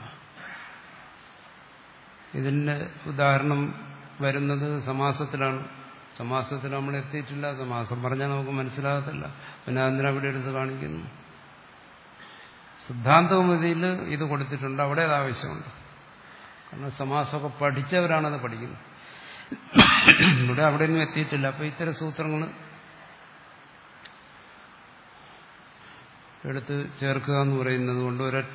ഇതിന്റെ ഉദാഹരണം വരുന്നത് സമാസത്തിലാണ് സമാസത്തിൽ നമ്മൾ എത്തിയിട്ടില്ല സമാസം പറഞ്ഞാൽ നമുക്ക് മനസ്സിലാകത്തില്ല പിന്നെ അതിനെ അവിടെ എടുത്ത് കാണിക്കുന്നു സിദ്ധാന്തകൗമുദിയിൽ ഇത് കൊടുത്തിട്ടുണ്ട് അവിടെ അത് ആവശ്യമുണ്ട് കാരണം സമാസമൊക്കെ പഠിച്ചവരാണത് പഠിക്കുന്നത് ഇവിടെ അവിടെയൊന്നും എത്തിയിട്ടില്ല അപ്പൊ ഇത്തരം സൂത്രങ്ങൾ എടുത്ത് ചേർക്കുക എന്ന് പറയുന്നത് കൊണ്ട് ഒരൊറ്റ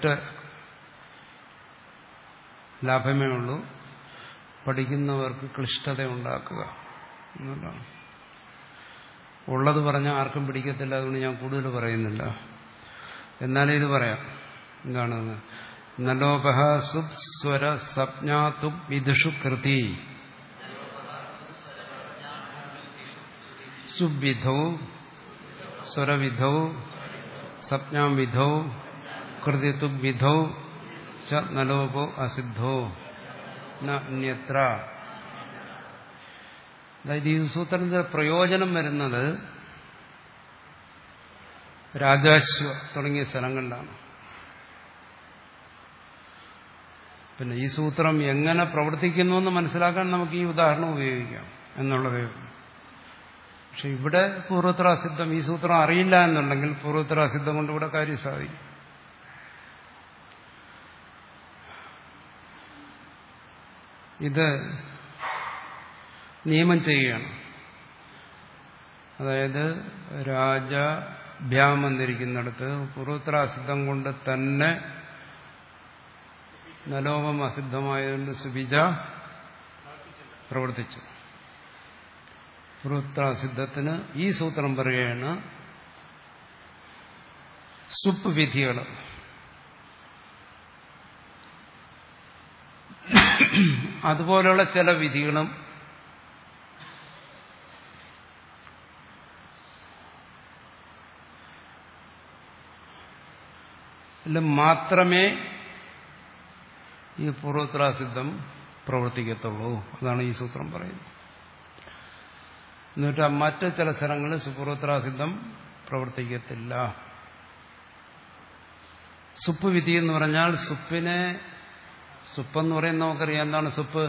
ലാഭമേ ഉള്ളൂ പഠിക്കുന്നവർക്ക് ക്ലിഷ്ടത ഉണ്ടാക്കുക എന്നുള്ളതാണ് ഉള്ളത് പറഞ്ഞാൽ ആർക്കും പിടിക്കത്തില്ല അതുകൊണ്ട് ഞാൻ കൂടുതൽ പറയുന്നില്ല എന്നാലേ ഇത് പറയാം എന്താണ് നലോപഹ സുസ്വര സപ്ഞാതു വിദുഷു കൃതി സുവിധൗ സ്വരവിധൗ സപ്ഞാം വിധൗ കൃതിത്വ വിധൗ ച നലോപോ അസിദ്ധോ നന്യത്ര അതായത് ഈ സൂത്രത്തിന്റെ പ്രയോജനം വരുന്നത് രാജാശ്വ തുടങ്ങിയ സ്ഥലങ്ങളിലാണ് പിന്നെ ഈ സൂത്രം എങ്ങനെ പ്രവർത്തിക്കുന്നു എന്ന് മനസ്സിലാക്കാൻ നമുക്ക് ഈ ഉദാഹരണം ഉപയോഗിക്കാം എന്നുള്ളതേ ഉള്ളൂ പക്ഷെ ഇവിടെ പൂർവത്രാസിദ്ധം ഈ സൂത്രം അറിയില്ല എന്നുണ്ടെങ്കിൽ പൂർവത്രാസിദ്ധം കൊണ്ട് ഇവിടെ കാര്യം സാധിക്കും ഇത് നിയമം ചെയ്യുകയാണ് അതായത് രാജ ഭ്യാം എന്നിരിക്കുന്നിടത്ത് പൂർവത്രാസിദ്ധം കൊണ്ട് തന്നെ നലോപം അസിദ്ധമായതുകൊണ്ട് സുബിജ പ്രവർത്തിച്ചു പൂർവത്രാസിദ്ധത്തിന് ഈ സൂത്രം പറയുകയാണ് സുപ്പ് വിധികൾ അതുപോലെയുള്ള ചില വിധികളും മാത്രമേ ഈ പൂർവത്രാസിദ്ധം പ്രവർത്തിക്കത്തുള്ളൂ അതാണ് ഈ സൂത്രം പറയുന്നത് എന്നിട്ട് മറ്റ് ചില സ്ഥലങ്ങളിൽ സുപൂർവത്രാസിദ്ധം പ്രവർത്തിക്കത്തില്ല സുപ്പ് വിധി എന്ന് പറഞ്ഞാൽ സുപ്പിനെ സുപ്പെന്ന് പറയുന്ന നമുക്കറിയാം എന്താണ് സുപ്പ്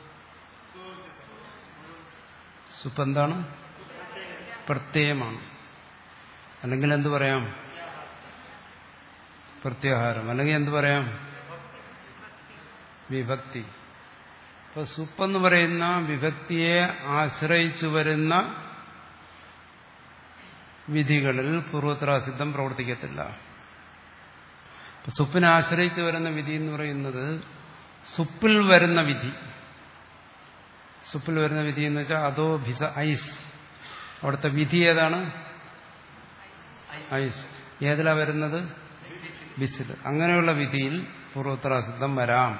സുപ്പ് എന്താണ് പ്രത്യയമാണ് അല്ലെങ്കിൽ എന്ത് പറയാം പ്രത്യാഹാരം അല്ലെങ്കിൽ എന്ത് പറയാം വിഭക്തി ഇപ്പൊ സുപ്പെന്ന് പറയുന്ന വിഭക്തിയെ ആശ്രയിച്ചു വരുന്ന വിധികളിൽ പൂർവത്രാസിദ്ധം പ്രവർത്തിക്കത്തില്ല സുപ്പിനെ ആശ്രയിച്ച് വരുന്ന വിധി എന്ന് പറയുന്നത് സുപ്പിൽ വരുന്ന വിധി സുപ്പിൽ വരുന്ന വിധി എന്ന് വെച്ചാൽ അതോ ഭിസ ഐസ് അവിടുത്തെ വിധി ഏതാണ് ഐസ് ഏതിലാ വരുന്നത് ബിസിൽ അങ്ങനെയുള്ള വിധിയിൽ പൂർവത്രാസിദ്ധം വരാം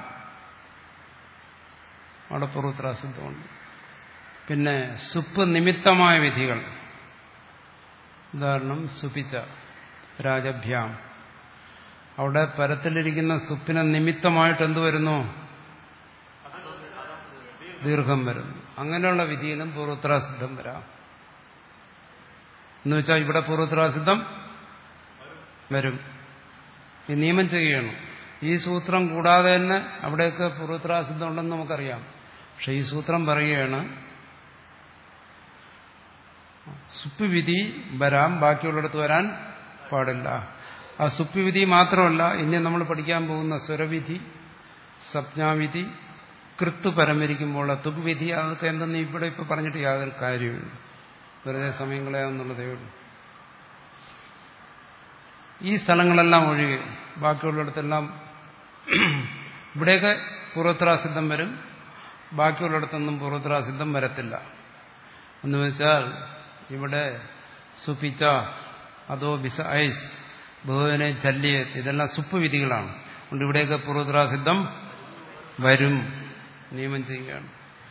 അവിടെ പൂർവത്രാസിദ്ധമുണ്ട് പിന്നെ സുപ്പ് നിമിത്തമായ വിധികൾ ഉദാഹരണം സുപിച്ച രാജഭ്യാം അവിടെ പരത്തിലിരിക്കുന്ന സുപ്പിനെ നിമിത്തമായിട്ട് എന്ത് വരുന്നു ദീർഘം വരുന്നു അങ്ങനെയുള്ള വിധിയിലും പൂർവത്രാസിദ്ധം വരാം എന്ന് വെച്ചാൽ ഇവിടെ പൂർവത്രാസിദ്ധം വരും ഈ നിയമം ചെയ്യണം ഈ സൂത്രം കൂടാതെ തന്നെ അവിടെയൊക്കെ പൂർവത്രാസിദ്ധം ഉണ്ടെന്ന് നമുക്കറിയാം പക്ഷെ ഈ സൂത്രം പറയുകയാണ് സുപ്പ് വിധി വരാം ബാക്കിയുള്ളിടത്ത് വരാൻ പാടില്ല ആ സുപ്പ് വിധി മാത്രമല്ല ഇനി നമ്മൾ പഠിക്കാൻ പോകുന്ന സ്വരവിധി സപ്ഞാവിധി കൃത്ത് പരമരിക്കുമ്പോൾ തുക് വിധി അതൊക്കെ എന്തെന്ന് ഇവിടെ ഇപ്പൊ പറഞ്ഞിട്ട് യാതൊരു കാര്യമില്ല വെറുതെ സമയം കളയാമെന്നുള്ളതേ ഉള്ളൂ ഈ സ്ഥലങ്ങളെല്ലാം ഒഴികെ ബാക്കിയുള്ളിടത്തെല്ലാം ഇവിടെയൊക്കെ പൂർവത്രാസിദ്ധം വരും ബാക്കിയുള്ളിടത്തൊന്നും പൂർവത്രാസിദ്ധം വരത്തില്ല എന്ന് വെച്ചാൽ ഇവിടെ സുപിച്ച അതോ ബിസ ഐസ് ബഹുവിനെ ചല്ലിയ ഇതെല്ലാം സുപ്പ് വിധികളാണ് അതുകൊണ്ട് ഇവിടെയൊക്കെ പൂർവത്രാസിദ്ധം വരും നിയമം ചെയ്യുകയാണ്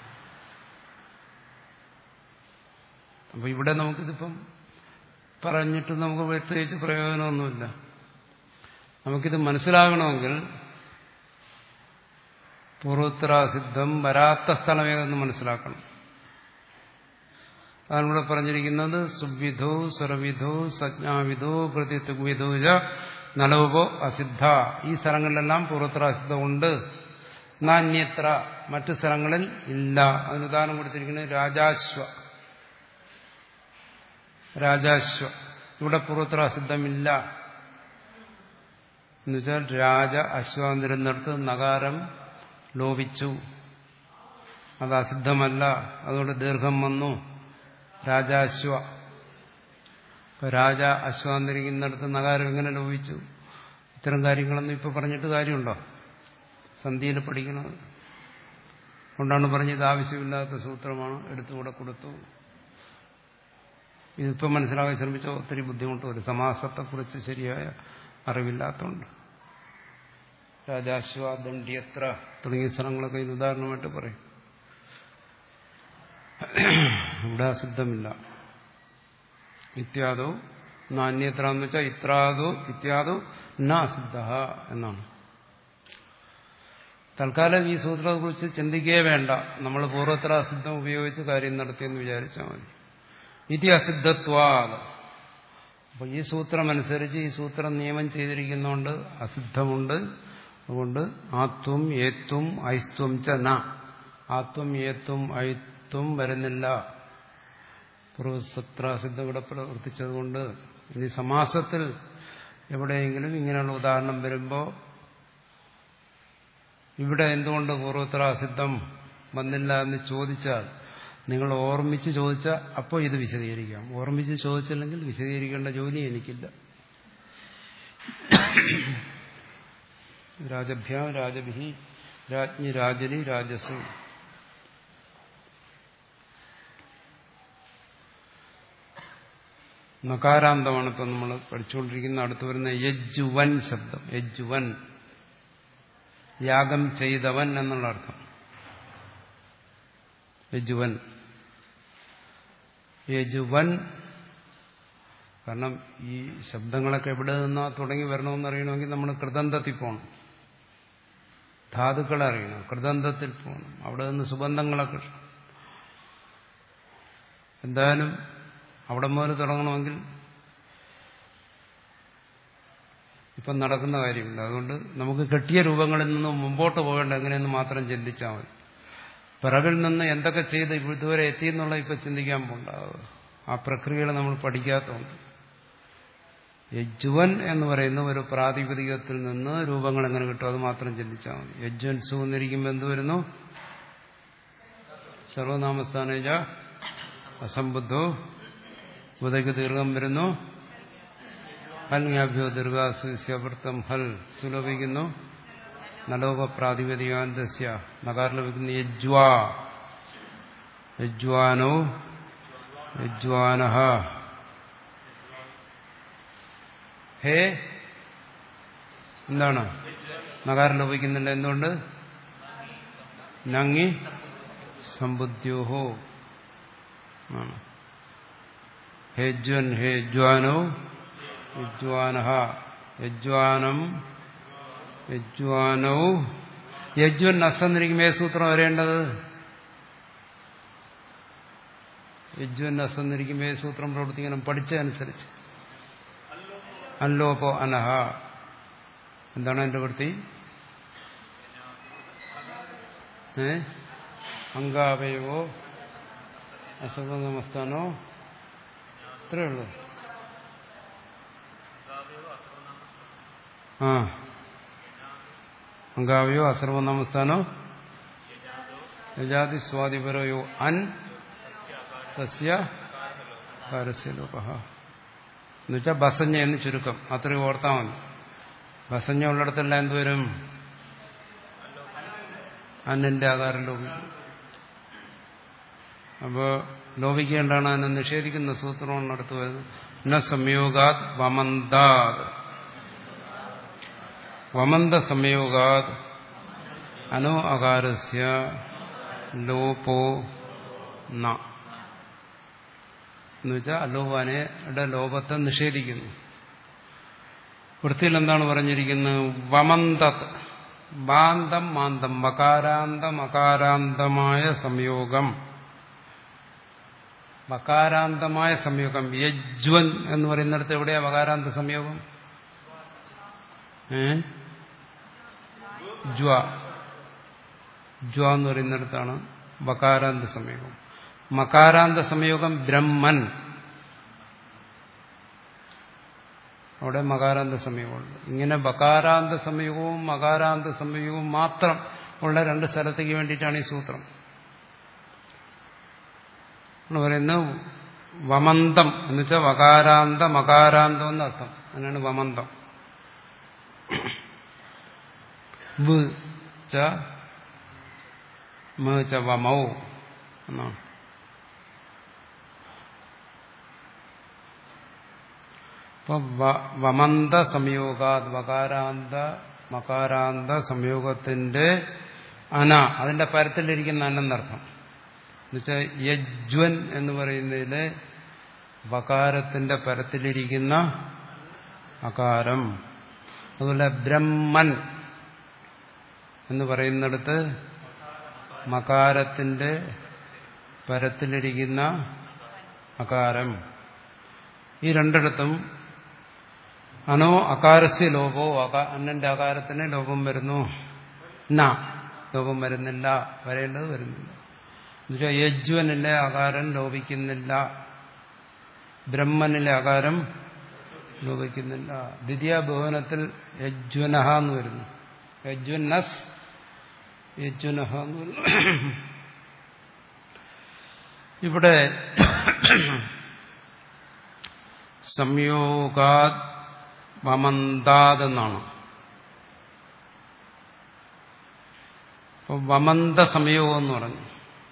അപ്പൊ ഇവിടെ നമുക്കിതിപ്പം പറഞ്ഞിട്ട് നമുക്ക് പ്രത്യേകിച്ച് പ്രയോജനമൊന്നുമില്ല നമുക്കിത് മനസ്സിലാകണമെങ്കിൽ പൂർവോത്തരാസിദ്ധം വരാത്ത സ്ഥലം ഏതെന്ന് മനസ്സിലാക്കണം അതാണ് ഇവിടെ പറഞ്ഞിരിക്കുന്നത് സുവിധോ സ്വരവിധോ സജ്ഞാവിധോ പ്രതിത്വവിധോ നലവുപോ അസിദ്ധ ഈ സ്ഥലങ്ങളിലെല്ലാം പൂർവോത്തരാസിദ്ധമുണ്ട് നാന്യത്ര മറ്റു സ്ഥലങ്ങളിൽ ഇല്ല അതിന് ഉദാഹരണം കൊടുത്തിരിക്കുന്നത് രാജാശ്വ രാജാശ്വ ഇവിടെ പൂർവോത്തരാസിദ്ധമില്ല എന്നുവെച്ചാൽ രാജ അശ്വാന്തിരുന്നിടത്ത് നഗാരം ലോപിച്ചു അത് അസിദ്ധമല്ല അതുകൊണ്ട് ദീർഘം വന്നു രാജാശ്വ ഇപ്പൊ രാജ അശ്വാന്തിരിക്കുന്നിടത്ത് നഗാരം എങ്ങനെ ലോപിച്ചു ഇത്തരം കാര്യങ്ങളൊന്നും ഇപ്പൊ പറഞ്ഞിട്ട് കാര്യമുണ്ടോ സന്ധിയിൽ പഠിക്കുന്നത് കൊണ്ടാണ് പറഞ്ഞത് ആവശ്യമില്ലാത്ത സൂത്രമാണ് എടുത്തുകൂടെ കൊടുത്തു ഇതിപ്പോൾ മനസ്സിലാക്കാൻ ശ്രമിച്ച ഒത്തിരി ബുദ്ധിമുട്ട് വരും സമാസത്തെക്കുറിച്ച് ശരിയായ അറിവില്ലാത്തതുകൊണ്ട് രാജാശ്വ ദണ്ഡിയത്ര തുടങ്ങിയ സ്ഥലങ്ങളൊക്കെ ഇതിന് ഉദാഹരണമായിട്ട് പറയും ഇവിടെ അസിദ്ധമില്ല ഇത്യാദോ നാന്യത്ര എന്ന് വെച്ചാൽ ഇത്രാദോ ഇത്യാദോ ന അസിദ്ധ എന്നാണ് തൽക്കാലം ഈ സൂത്രത്തെ കുറിച്ച് ചിന്തിക്കുകയേ വേണ്ട നമ്മൾ പൂർവത്ര അസിദ്ധം ഉപയോഗിച്ച് കാര്യം നടത്തിയെന്ന് വിചാരിച്ചാൽ മതി ഇതി അസിദ്ധത്വാദ് അപ്പോൾ ഈ സൂത്രം അനുസരിച്ച് ഈ സൂത്രം നിയമം ചെയ്തിരിക്കുന്നതുകൊണ്ട് അസിദ്ധമുണ്ട് അതുകൊണ്ട് ആത്വം ഏത്വം ഐസ്ത്വം ച ന ആത്വം ഏത്വം ഐത്വം വരുന്നില്ല പൂർവസൂത്ര അസിദ്ധം ഇവിടെ പ്രവർത്തിച്ചതുകൊണ്ട് ഇനി സമാസത്തിൽ എവിടെയെങ്കിലും ഇങ്ങനെയുള്ള ഉദാഹരണം വരുമ്പോൾ ഇവിടെ എന്തുകൊണ്ട് പൂർവോത്തര അസിദ്ധം വന്നില്ല എന്ന് ചോദിച്ചാൽ നിങ്ങൾ ഓർമ്മിച്ച് ചോദിച്ചാൽ അപ്പോൾ ഇത് വിശദീകരിക്കാം ഓർമ്മിച്ച് ചോദിച്ചില്ലെങ്കിൽ വിശദീകരിക്കേണ്ട ജോലി എനിക്കില്ല രാജഭ്യാം രാജഭിഹി രാജ്ഞി രാജനി രാജസു നകാരാന്തമാണ് ഇപ്പം നമ്മൾ പഠിച്ചുകൊണ്ടിരിക്കുന്ന അടുത്ത് വരുന്ന യജ്ജുവൻ ശബ്ദം യജ്ജുവൻ യാഗം ചെയ്തവൻ എന്നുള്ള അർത്ഥം യജുവൻ യജുവൻ കാരണം ഈ ശബ്ദങ്ങളൊക്കെ എവിടെ നിന്നാ തുടങ്ങി വരണമെന്ന് അറിയണമെങ്കിൽ നമ്മൾ കൃതന്തത്തിൽ പോകണം ധാതുക്കളെ അറിയണം കൃതന്തത്തിൽ പോകണം അവിടെ നിന്ന് സുബന്ധങ്ങളൊക്കെ എന്തായാലും അവിടെ മുതൽ തുടങ്ങണമെങ്കിൽ ഇപ്പം നടക്കുന്ന കാര്യമില്ല അതുകൊണ്ട് നമുക്ക് കെട്ടിയ രൂപങ്ങളിൽ നിന്ന് മുമ്പോട്ട് പോകേണ്ട എങ്ങനെയെന്ന് മാത്രം ചിന്തിച്ചാൽ മതി പിറകിൽ നിന്ന് എന്തൊക്കെ ചെയ്ത് ഇതുവരെ എത്തിയെന്നുള്ള ഇപ്പം ചിന്തിക്കാൻ പോണ്ട ആ പ്രക്രിയകൾ നമ്മൾ പഠിക്കാത്തതുകൊണ്ട് യജ്വൻ എന്ന് പറയുന്ന ഒരു പ്രാതിപതികത്തിൽ നിന്ന് രൂപങ്ങൾ എങ്ങനെ കിട്ടും അത് മാത്രം ചിന്തിച്ചാൽ മതി യജ്വൻ സു എന്നിരിക്കുമ്പോൾ എന്ത് വരുന്നു സർവനാമസ്ഥാനജ അസംബുദ്ധോ ഉദയ്ക്ക് ദീർഘം വരുന്നു ഹൽഭ്യോ ദീർഘാസുവൃത്തം ഹൽ സുലോഭിക്കുന്നു നലോക പ്രാതിപതികാന്തസ്യ നകാറിൽ വെക്കുന്ന യജ്വാ യജ്വാനോ യജ്വാനഹ ഹേ എന്താണ് നകാരം ലോപിക്കുന്നില്ല എന്തുകൊണ്ട് നങ്ങി സമ്പുദ്യോഹോ ആണ് ഹേജ്വൻ ഹേജ്വാനോ യജ്വാനഹ യജ്വാനം യജ്വാനോ യജ്വൻ നസ്സെന്നിരിക്കും ഏ സൂത്രം വരേണ്ടത് യജ്വൻ നസ്സെന്നിരിക്കും ഏ സൂത്രം പ്രവർത്തിക്കണം പഠിച്ചതനുസരിച്ച് അല്ലോപോ അനഹ എന്താണ് എന്റെ വൃത്തി ഏ അങ്കാവയവോ അസുഖനമസ്ഥാനോ ഇത്രയേ ഉള്ളൂ ആ അങ്കാവയോ അസർവനാമസ്ഥാനോ യജാതി സ്വാതിപരയോ അൻ തസ്യ കാരസ്യലോപ എന്നുവെച്ചാൽ ബസഞ്ഞ എന്ന് ചുരുക്കം അത്രയും ഓർത്താൽ മതി ബസഞ്ഞ ഉള്ളിടത്തെല്ലാം എന്തുവരും അന്നിന്റെ ആകാരം ലോപിക്കും അപ്പോൾ ലോപിക്കേണ്ടാണ് അതിനെ നിഷേധിക്കുന്ന സൂത്രമാണ് അടുത്ത് വരുന്നത് ന സംയോഗാത് വമന്താത് വമന്ത സംയോഗാത് അനോ അകാരസ്യ ലോപോ ന എന്നുവെച്ചാൽ അലോപാനയുടെ ലോപത്തെ നിഷേധിക്കുന്നു വൃത്തിയിൽ എന്താണ് പറഞ്ഞിരിക്കുന്നത് വമന്തത് ബാന്തം മാന്തം മകാരാന്തം അകാരാന്തമായ സംയോഗം മകാരാന്തമായ സംയോഗം യജ്വൻ എന്ന് പറയുന്നിടത്ത് എവിടെയാ മകാരാന്ത സംയോഗം ഏ ജ്വ ജ്വ എന്ന് പറയുന്നിടത്താണ് ബകാരാന്ത സംയോഗം മകാരാന്ത സംയോഗം ബ്രഹ്മൻ അവിടെ മകാരാന്ത സംയോഗമുണ്ട് ഇങ്ങനെ ബകാരാന്ത സംയോഗവും മകാരാന്ത സംയോഗവും മാത്രം ഉള്ള രണ്ട് സ്ഥലത്തേക്ക് വേണ്ടിയിട്ടാണ് ഈ സൂത്രം എന്ന് പറയുന്നത് വമന്തം എന്ന് വെച്ചാൽ വകാരാന്ത മകാരാന്തം എന്നർത്ഥം അങ്ങനെയാണ് വമന്തം വ് ച മ ച വമൗ എന്നാണ് ഇപ്പൊ വമന്ത സംയോഗാത് വകാരാന്ത മകാരാന്ത സംയോഗത്തിന്റെ അന അതിന്റെ പരത്തിലിരിക്കുന്ന അനെന്നർത്ഥം എന്നുവെച്ചാൽ യജ്വൻ എന്ന് പറയുന്നതിലെ വകാരത്തിന്റെ പരത്തിലിരിക്കുന്ന അകാരം അതുപോലെ ബ്രഹ്മൻ എന്ന് പറയുന്നിടത്ത് മകാരത്തിന്റെ പരത്തിലിരിക്കുന്ന അകാരം ഈ രണ്ടിടത്തും അനോ അകാരസ്യ ലോപോ അക- അന്നന്റെ അകാരത്തിന് ലോപം വരുന്നു ന ലോപം വരുന്നില്ല വരേണ്ടത് വരുന്നില്ല എന്നുവെച്ചാൽ യജ്വനിലെ അകാരം ലോപിക്കുന്നില്ല ബ്രഹ്മനിലെ അകാരം ലോപിക്കുന്നില്ല ദ്വിതീയ ബഹുവനത്തിൽ യജ്വനഹ എന്ന് വരുന്നു യജ്വനസ് യജ്വനഹ എന്ന് വരുന്നു ഇവിടെ സംയോഗാത് വമന്താതെന്നാണ് അപ്പോൾ വമന്ത സംയോഗം എന്ന് പറഞ്ഞു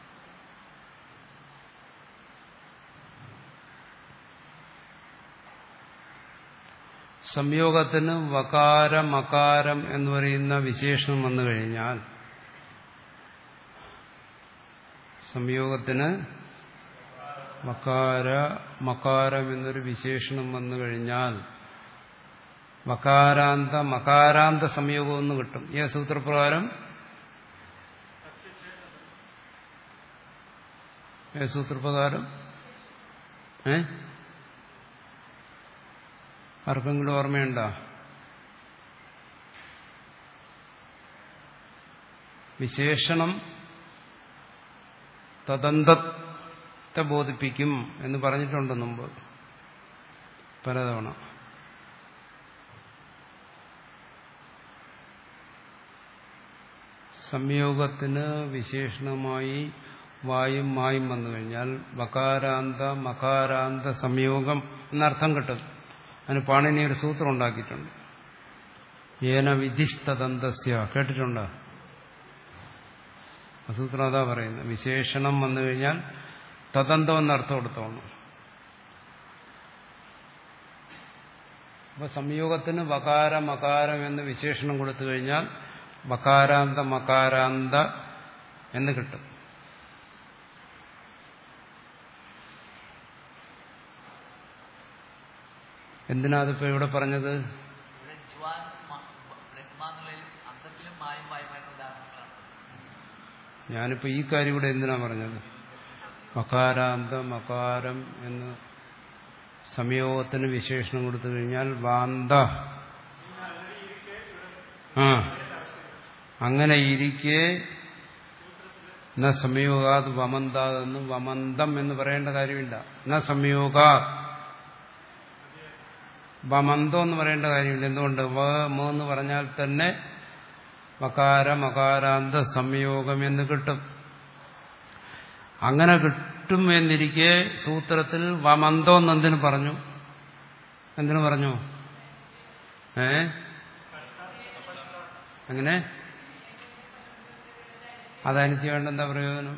സംയോഗത്തിന് വകാരം അകാരം എന്ന് പറയുന്ന വിശേഷണം വന്നു കഴിഞ്ഞാൽ സംയോഗത്തിന് വകാര മകാരം എന്നൊരു വിശേഷണം വന്നു കഴിഞ്ഞാൽ വകാരാന്ത മകാരാന്ത സംയോഗം എന്ന് കിട്ടും ഈ സൂത്രപ്രകാരം ഏ സൂത്രപ്രകാരം ഏ ആർക്കെങ്കിലും ഓർമ്മയുണ്ടോ വിശേഷണം തദന്തത്തെ ബോധിപ്പിക്കും എന്ന് പറഞ്ഞിട്ടുണ്ട് മുമ്പ് പലതവണ സംയോഗത്തിന് വിശേഷണമായി വായും മായും വന്നു കഴിഞ്ഞാൽ വകാരാന്ത മകാരാന്ത സംയോഗം എന്നർത്ഥം കിട്ടും അതിന് പാണിനി ഒരു സൂത്രം ഉണ്ടാക്കിയിട്ടുണ്ട് ഏന വിധിഷ്ഠതന്തസ്യ കേട്ടിട്ടുണ്ടോ ആ സൂത്രം അതാ പറയുന്നത് വിശേഷണം വന്നു കഴിഞ്ഞാൽ തദന്തം എന്നർത്ഥം കൊടുത്തോണം അപ്പൊ സംയോഗത്തിന് വകാര മകാരം എന്ന് വിശേഷണം കൊടുത്തു കഴിഞ്ഞാൽ വകാരാന്ത മകാരാന്ത എന്ന് കിട്ടും എന്തിനാ അതിപ്പോ ഇവിടെ പറഞ്ഞത് ഇവിടെ ജ്വാൻ മ- ബ്രഹ്മ എന്നുള്ളതിൽ അന്തത്തിലും മായും വായുമായിട്ട് ഉദാഹരണങ്ങളാണ് ഞാനിപ്പോ ഈ കാര്യം ഇവിടെ എന്തിനാ പറഞ്ഞത് മകാരാന്ത മകാരം എന്ന് സംയോഗത്തിന് വിശേഷണം കൊടുത്തു കഴിഞ്ഞാൽ വാന്ത ആ അങ്ങനെ ഇരിക്കെ ന സംയോഗാത് വമന്താതെന്ന് വമന്തം എന്ന് പറയേണ്ട കാര്യമില്ല ന സംയോഗാത് വമന്തം എന്ന് പറയേണ്ട കാര്യമില്ല എന്തുകൊണ്ട് വ മ എന്ന് പറഞ്ഞാൽ തന്നെ മകാര മകാരാന്ത സംയോഗം എന്ന് കിട്ടും അങ്ങനെ കിട്ടും എന്നിരിക്കെ സൂത്രത്തിൽ വമന്തോ എന്നെന്തിനു പറഞ്ഞു എന്തിനു പറഞ്ഞു ഏ അങ്ങനെ അതെനിക്ക് വേണ്ട എന്താ പ്രയോജനം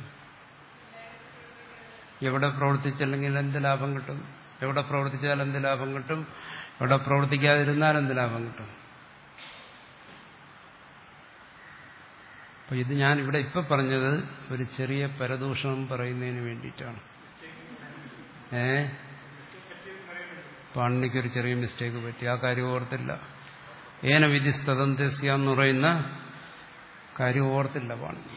എവിടെ പ്രവർത്തിച്ചില്ലെങ്കിൽ എന്ത് ലാഭം കിട്ടും എവിടെ പ്രവർത്തിച്ചാൽ എന്ത് ലാഭം കിട്ടും എവിടെ പ്രവർത്തിക്കാതിരുന്നാൽ എന്ത് ലാഭം കിട്ടും അപ്പൊ ഇത് ഞാൻ ഇവിടെ ഇപ്പൊ പറഞ്ഞത് ഒരു ചെറിയ പരദൂഷണം പറയുന്നതിന് വേണ്ടിയിട്ടാണ് ഏ പാണ്ണിക്കൊരു ചെറിയ മിസ്റ്റേക്ക് പറ്റി ആ കാര്യം ഓർത്തില്ല ഏന വിധി സ്തതന്ത്യസ്യ എന്ന് പറയുന്ന കാര്യം ഓർത്തില്ല പാണ്ഡ്യ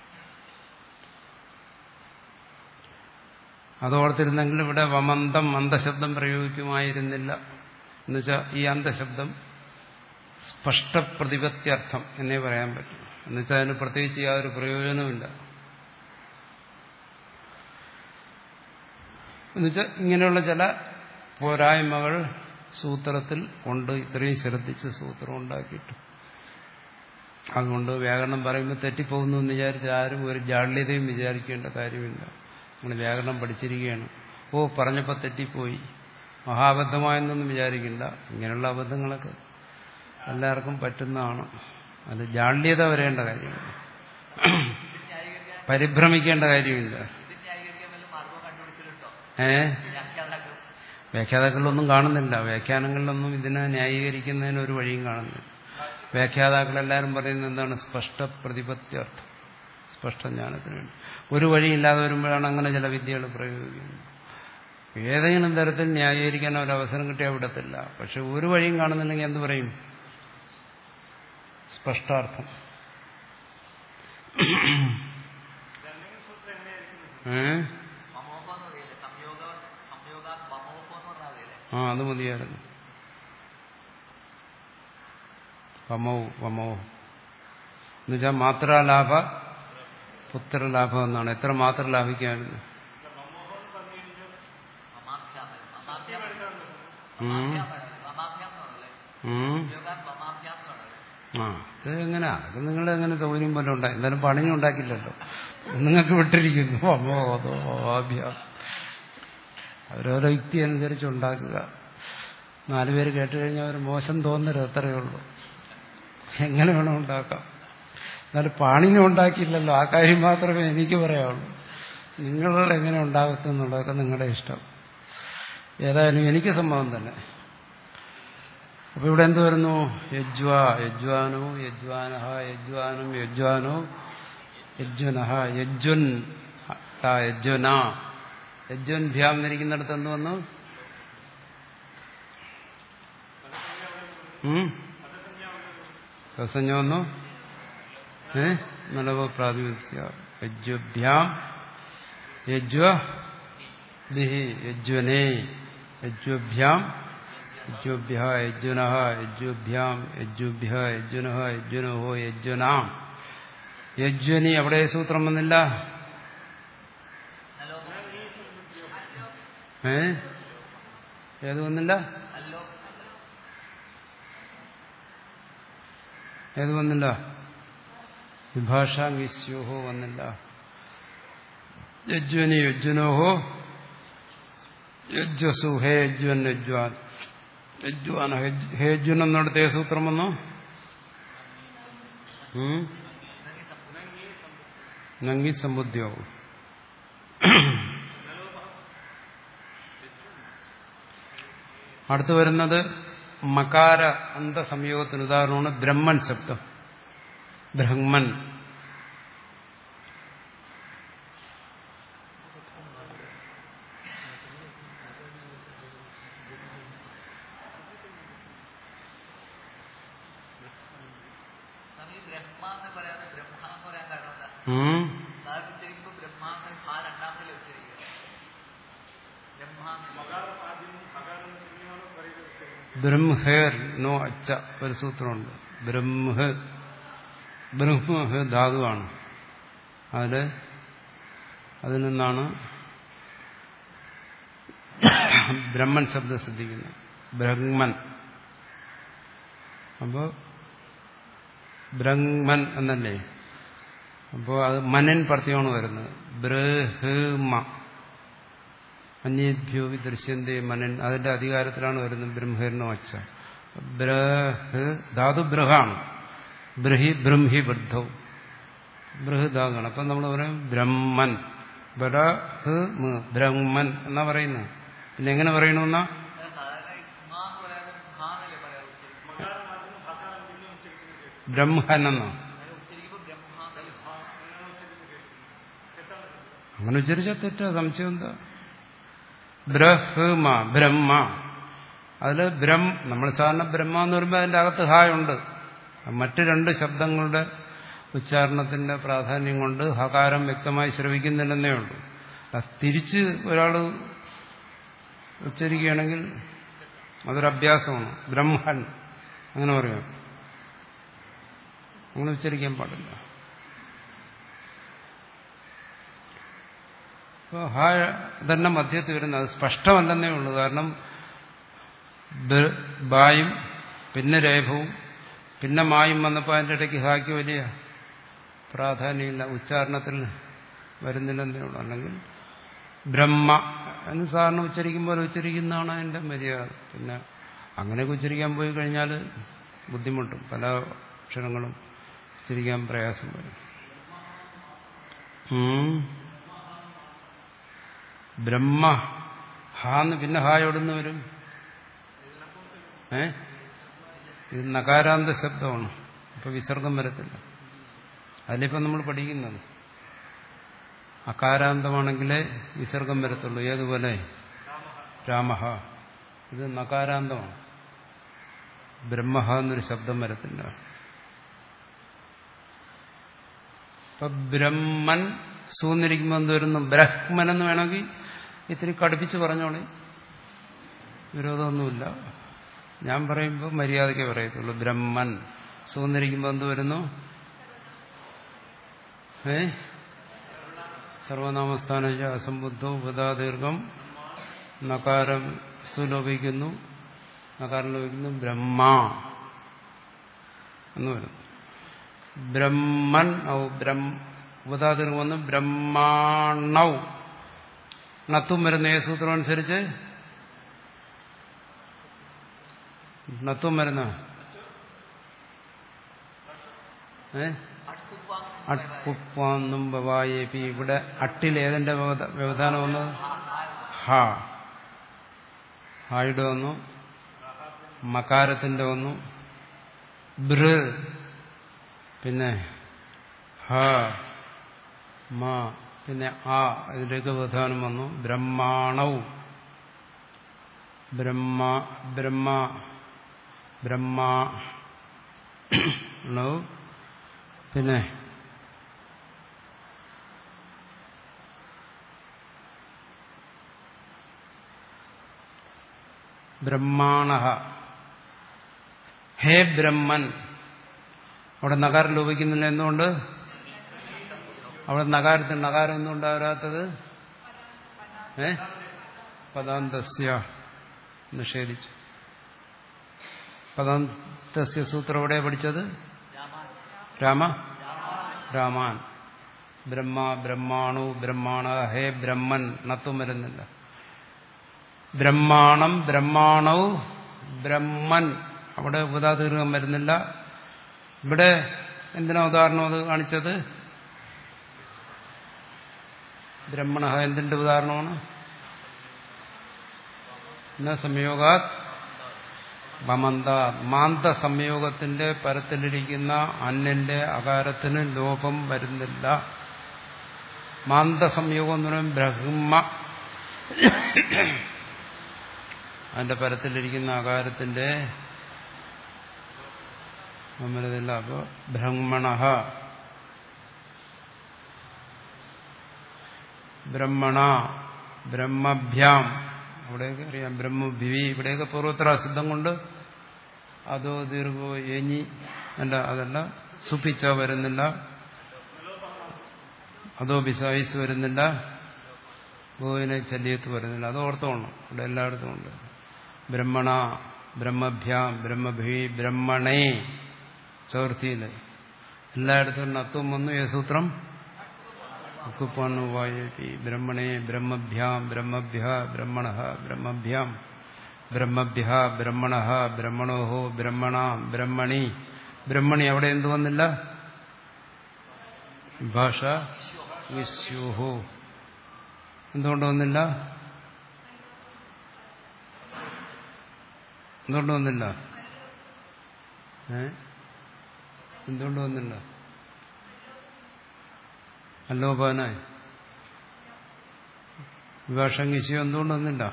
അതോർത്തിരുന്നെങ്കിൽ ഇവിടെ വമന്തം അന്തശബ്ദം പ്രയോഗിക്കുമായിരുന്നില്ല എന്നുവെച്ചാൽ ഈ അന്തശബ്ദം സ്പഷ്ടപ്രതിപത്യർത്ഥം എന്നേ പറയാൻ പറ്റും എന്നുവെച്ചാൽ അതിന് പ്രത്യേകിച്ച് യാതൊരു പ്രയോജനവുമില്ല എന്നുവെച്ചാൽ ഇങ്ങനെയുള്ള ചില പോരായ്മകൾ സൂത്രത്തിൽ ഉണ്ട് ഇത്രയും ശ്രദ്ധിച്ച് സൂത്രം ഉണ്ടാക്കിയിട്ട് അതുകൊണ്ട് വ്യാകരണം പറയുമ്പോൾ തെറ്റിപ്പോകുന്നു എന്ന് വിചാരിച്ച് ആരും ഒരു ജാള്യതയും വിചാരിക്കേണ്ട കാര്യമില്ല നമ്മൾ വ്യാകരണം പഠിച്ചിരിക്കുകയാണ് ഓ പറഞ്ഞപ്പോൾ തെറ്റിപ്പോയി മഹാബദ്ധമായെന്നൊന്നും വിചാരിക്കണ്ട ഇങ്ങനെയുള്ള അബദ്ധങ്ങളൊക്കെ എല്ലാവർക്കും പറ്റുന്നതാണ് അത് ജാള്യത വരേണ്ട കാര്യമില്ല ഇത് ന്യായീകരിക്കാൻ പരിഭ്രമിക്കേണ്ട കാര്യമില്ല ഇത് ന്യായീകരിക്കാൻ വല്ല മാർഗവും കണ്ടുപിടിച്ചിട്ടുണ്ടോ ഏ വ്യാഖ്യാതാക്കൾ വ്യാഖ്യാതാക്കളിലൊന്നും കാണുന്നില്ല വ്യാഖ്യാനങ്ങളിലൊന്നും ഇതിനെ ന്യായീകരിക്കുന്നതിന് ഒരു വഴിയും കാണുന്നില്ല വ്യാഖ്യാതാക്കളെല്ലാവരും പറയുന്നത് എന്താണ് സ്പഷ്ട പ്രതിപത്യർത്ഥം സ്പഷ്ട ജ്ഞാനത്തിന് വേണ്ടി ഒരു വഴിയില്ലാതെ വരുമ്പോഴാണ് അങ്ങനെ ചില വിദ്യകൾ പ്രയോഗിക്കുന്നത് ഏതെങ്കിലും തരത്തിൽ ന്യായീകരിക്കാൻ ഒരു അവസരം കിട്ടിയാൽ വിടത്തില്ല പക്ഷെ ഒരു വഴിയും കാണുന്നുണ്ടെങ്കിൽ എന്ത് പറയും സ്പഷ്ടാർത്ഥം ഏ മമോഹം എന്ന് പറയില്ലേ സംയോഗ സംയോഗ മമോഹം എന്ന് പറഞ്ഞാലേ ആ അത് മതിയായിരുന്നു വമോ വമോ എന്നുവെച്ചാൽ മാത്രലാഭ പുത്രലാഭം എന്നാണ് എത്ര മാത്രം ലാഭിക്കാമായിരുന്നു മമാഭ്യാം മമാഭ്യാം ഉം. മമാഭ്യാം മമാഭ്യാം എന്ന് പറഞ്ഞല്ലേ ഉം. സംയോഗ മമാഭ്യാം എന്ന് പറഞ്ഞല്ലേ ആ ഇത് എങ്ങനെയാ അത് നിങ്ങൾ എങ്ങനെ സൗകര്യം പോലെ ഉണ്ടായി എന്തായാലും പണിഞ്ഞു ഉണ്ടാക്കില്ലല്ലോ നിങ്ങൾക്ക് വിട്ടിരിക്കുന്നു അമ്മോ അതോ അഭ്യാസം അവരോരോ യുക്തി അനുസരിച്ച് ഉണ്ടാക്കുക നാലുപേര് കേട്ട് കഴിഞ്ഞാൽ അവർ മോശം തോന്നരുത് അത്രയേ ഉള്ളൂ എങ്ങനെ വേണം ഉണ്ടാക്കാം എന്നാലും പാണിനെ ഉണ്ടാക്കിയില്ലല്ലോ ആ കാര്യം മാത്രമേ എനിക്ക് പറയാവുള്ളൂ നിങ്ങളുടെ എങ്ങനെ ഉണ്ടാകത്തെന്നുള്ളതൊക്കെ നിങ്ങളുടെ ഇഷ്ടം ഏതായാലും എനിക്ക് സമ്മതം തന്നെ അപ്പൊ ഇവിടെ എന്ത് വരുന്നു യജ്വ യജ്വാനോ യജ്വാനഹ യജ്വാനം യജ്വാനോ യജ്വനഹ യജ്വൻ ത യജ്വന യജ്വൻ ഭ്യാം എന്നിരിക്കുന്നിടത്ത് എന്ത് വന്നു ഉം? രസഞ്ജ വന്നു ഏ നലവ പ്രാതിനിധ്യ യജ്വഭ്യാം യജ്വ ദിഹി യജ്വനേ യജ്വഭ്യാം യജ്വഭ്യ യജ്വന യജ്വഭ്യാം യജ്വഭ്യ യജ്വന യജ്വനോ യജ്വനാം യജ്വനി അവിടെ സൂത്രം വന്നില്ല അല്ലോ ഏ ഏത് വന്നില്ല അല്ലോ ഏത് വന്നില്ല വിഭാഷാംഗിസ്യോഹോ വന്നില്ല യജ്വനി യജ്വനോഹോ യജ്വസു ഹേ യജ്വൻ യജ്വാൻ യജ്വാൻ ഹേ യജ്വൻ എന്നിടത്ത് ഏത് സൂത്രം വന്നു ഉം? നങ്ങി സമ്പുദ്ധ്യാവും അടുത്ത് വരുന്നത് മകാര അന്തസംയോഗത്തിന് ഉദാഹരണമാണ് ബ്രഹ്മൻ ശബ്ദം ബ്രഹ്മൻ നമുക്ക് ഈ ബ്രഹ്മ എന്ന് പറയാതെ ബ്രഹ്മ എന്ന് പറയാൻ കാരണം എന്താ ഉം? സാറ് ഉച്ചരിക്കുമ്പോൾ ബ്രഹ്മ എന്ന് ആ രണ്ടാമതിൽ ഉച്ചരിക്കുക ബ്രഹ്മ ബ്രഹ്മഹേർ നോ അച്ച ഒരു സൂത്രമുണ്ട് ബ്രഹ്മ ബ്രഹ്മഹ് ധാതുവാണ് അതില് അതിൽ നിന്നാണ് ബ്രഹ്മൻ ശബ്ദം ശ്രദ്ധിക്കുന്നത് ബ്രഹ്മൻ അപ്പോ ബ്രഹ്മൻ എന്നല്ലേ അപ്പോൾ അത് മനൻ പ്രത്യമാണ് വരുന്നത് ബ്രഹ്മ അന്യേഭ്യോ ദൃശ്യന്റെ മനൻ അതിന്റെ അധികാരത്തിലാണ് വരുന്നത് ബ്രഹ്മേർണ വച്ച ബ്രഹ് ധാതു ബ്രഹാണ് ബ്രഹി ബ്രഹ്മി ബദ്ധവും ബൃഹ് ധാതുവാണ് അപ്പം നമ്മൾ പറയും ബ്രഹ്മൻ ബ്രഹ് മ് ബ്രഹ്മൻ എന്നാ പറയുന്നത് പിന്നെ എങ്ങനെ പറയണമെന്നാ സാധാരണ ഈ ഉമ്മ എന്ന് പറയാതെ മ എന്നല്ലേ പറയാ ഉച്ചരിക്കുമ്പോൾ ബ്രഹ്മൻ എന്നാ അത് ഉച്ചരിക്കുമ്പോൾ ബ്രഹ്മ എന്നല്ലേ അങ്ങനെ ഉച്ചരിച്ചാൽ തെറ്റാ സംശയം എന്താ ബ്രഹ്മ ബ്രഹ്മ അതില് ബ്രഹ്മ നമ്മൾ സാധാരണ ബ്രഹ്മ എന്ന് പറയുമ്പോൾ അതിന്റെ അകത്ത് ഹായ് ഉണ്ട് മറ്റ് രണ്ട് ശബ്ദങ്ങളുടെ ഉച്ചാരണത്തിന്റെ പ്രാധാന്യം കൊണ്ട് ഹകാരം വ്യക്തമായി ശ്രവിക്കുന്നില്ലെന്നേ ഉള്ളൂ അത് തിരിച്ച് ഒരാൾ ഉച്ചരിക്കുകയാണെങ്കിൽ അതൊരു അഭ്യാസമാണ് ബ്രഹ്മൻ അങ്ങനെ പറയാം അങ്ങനെ ഉച്ചരിക്കാൻ പാടില്ല അപ്പോൾ ഹാ തന്നെ മധ്യത്തിൽ വരുന്നത് അത് സ്പഷ്ടമല്ലെന്നേ ഉള്ളൂ കാരണം ബ- ബായും പിന്നെ രേഖവും പിന്നെ മായും വന്നപ്പോൾ അതിൻ്റെ ഇടയ്ക്ക് ഹായ്ക്ക് വലിയ പ്രാധാന്യമില്ല ഉച്ചാരണത്തിൽ വരുന്നില്ലെന്നേ ഉള്ളൂ അല്ലെങ്കിൽ ബ്രഹ്മ എന്ന് സാറിന് ഉച്ചരിക്കുമ്പോൾ ഉച്ചരിക്കുന്നതാണ് അതിൻ്റെ മര്യാദ പിന്നെ അങ്ങനെയൊക്കെ ഉച്ചരിക്കാൻ പോയി കഴിഞ്ഞാൽ ബുദ്ധിമുട്ടും പല അക്ഷരങ്ങളും ഉച്ചരിക്കാൻ പ്രയാസം വരും ഉം. ബ്രഹ്മ ഹാന്ന് പിന്നെ ഹായോടുന്ന് വരും ഏ ഇത് നകാരാന്ത ശബ്ദമാണ് അപ്പൊ വിസർഗം വരത്തില്ല അതിലിപ്പം നമ്മൾ പഠിക്കുന്നത് അകാരാന്തമാണെങ്കിലേ വിസർഗം വരത്തുള്ളൂ ഏതുപോലെ രാമഹ ഇത് നകാരാന്തമാണ് ബ്രഹ്മഹ എന്നൊരു ശബ്ദം വരത്തില്ല ഇപ്പൊ ബ്രഹ്മൻ സൂന്നിരിക്കുമ്പോൾ എന്ത് വരുന്നു ബ്രഹ്മൻ എന്ന് വേണമെങ്കിൽ ഇത്തിരി കടുപ്പിച്ച് പറഞ്ഞോളി വിരോധമൊന്നുമില്ല ഞാൻ പറയുമ്പോൾ മര്യാദയ്ക്ക് പറയത്തുള്ളൂ ബ്രഹ്മൻ സൂന്നിരിക്കുമ്പോൾ എന്ത് വരുന്നു ഏ സർവനാമസ്ഥാന അസംബുദ്ധോ ഉപതാദീർഘം നകാരം സുലോപിക്കുന്നു നകാരം ലോപിക്കുന്നു ബ്രഹ്മ എന്ന് വരുന്നു ബ്രഹ്മൻ ഔ ബ്രഹ്മ ഉപതാദീർഘം വന്ന് ബ്രഹ്മാണൗ നത്തും വരുന്ന ഏ സൂത്രം അനുസരിച്ച് നത്തും വരുന്ന ഏ അട്കുപ്പാന്നും ബവായേപി ഇവിടെ അട്ടിൽ ഏതിന്റെ വ്യവധ- വ്യവധാനം വന്നത് ഹ ഹായുടെ വന്നു മകാരത്തിന്റെ വന്നു ബൃ പിന്നെ ഹ മ പിന്നെ ആ ഇതിലേക്ക് വ്യവധാനം വന്നു ബ്രഹ്മാണവും ബ്രഹ്മ ബ്രഹ്മ ബ്രഹ്മ ണൗ. പിന്നെ ബ്രഹ്മാണ ഹേ ബ്രഹ്മൻ അവിടെ നകാരം ലോപിക്കുന്നില്ല എന്തുകൊണ്ട് അവിടെ നകാരത്തിൽ നകാരം എന്തുകൊണ്ടാ വരാത്തത് ഏ പദാന്തസ്യ നിഷേധിച്ചു പദാന്തസ്യ സൂത്രം എവിടെ പഠിച്ചത് രാമ രാമാൻ ബ്രഹ്മ ബ്രഹ്മാണു ബ്രഹ്മാണ ഹേ ബ്രഹ്മൻ നത്തും വരുന്നില്ല ബ്രഹ്മാണം ബ്രഹ്മാണൗ ബ്രഹ്മൻ അവിടെ ഉപതാതീർഘം വരുന്നില്ല ഇവിടെ എന്തിനാ ഉദാഹരണം അത് കാണിച്ചത് ബ്രഹ്മണ എന്തിന്റെ ഉദാഹരണമാണ് എന്ന സംയോഗാത് മമന്ത മാന്ത സംയോഗത്തിന്റെ പരത്തിലിരിക്കുന്ന അന്നിന്റെ അകാരത്തിന് ലോപം വരുന്നില്ല മാന്ത സംയോഗം എന്ന് പറയുമ്പോൾ ബ്രഹ്മ അതിന്റെ പരത്തിലിരിക്കുന്ന ആകാരത്തിന്റെ നമ്മളിതില്ല അപ്പോ ബ്രഹ്മണ ബ്രഹ്മണ ബ്രഹ്മഭ്യാം അവിടെയൊക്കെ അറിയാം ബ്രഹ്മഭിവി ഇവിടെയൊക്കെ പൂർവോത്തരാസിദ്ധം കൊണ്ട് അതോ ദീർഘോ എഞ്ഞി അല്ല അതല്ല സുപ്പിച്ച വരുന്നില്ല അതോ ബിസായിസ് വരുന്നില്ല ഗോവിനെ ചല്യത്ത് വരുന്നില്ല അത് ഓർത്തോണം ഇവിടെ എല്ലായിടത്തും ഉണ്ട് ബ്രഹ്മണ ബ്രഹ്മഭ്യാം ബ്രഹ്മഭി ബ്രഹ്മണേ ചതുർത്ഥിയില് എല്ലായിടത്തും നത്വം വന്നു ഏ സൂത്രം ഉക്കുപ്പാണുവായി ബ്രഹ്മണേ ബ്രഹ്മഭ്യാം ബ്രഹ്മഭ്യ ബ്രഹ്മണ ബ്രഹ്മഭ്യാം ബ്രഹ്മഭ്യ ബ്രഹ്മണ ബ്രഹ്മണോഹോ ബ്രഹ്മണ ബ്രഹ്മണി ബ്രഹ്മണി അവിടെ എന്തു വന്നില്ല ഭാഷ വിശ്വഹോ എന്തുകൊണ്ട് വന്നില്ല എന്തുകൊണ്ട് വന്നില്ല ഏ എന്തുകൊണ്ട് വന്നില്ല അല്ലോപാനായി വിഭാഷങ്ങിശയോ എന്തുകൊണ്ട് വന്നില്ല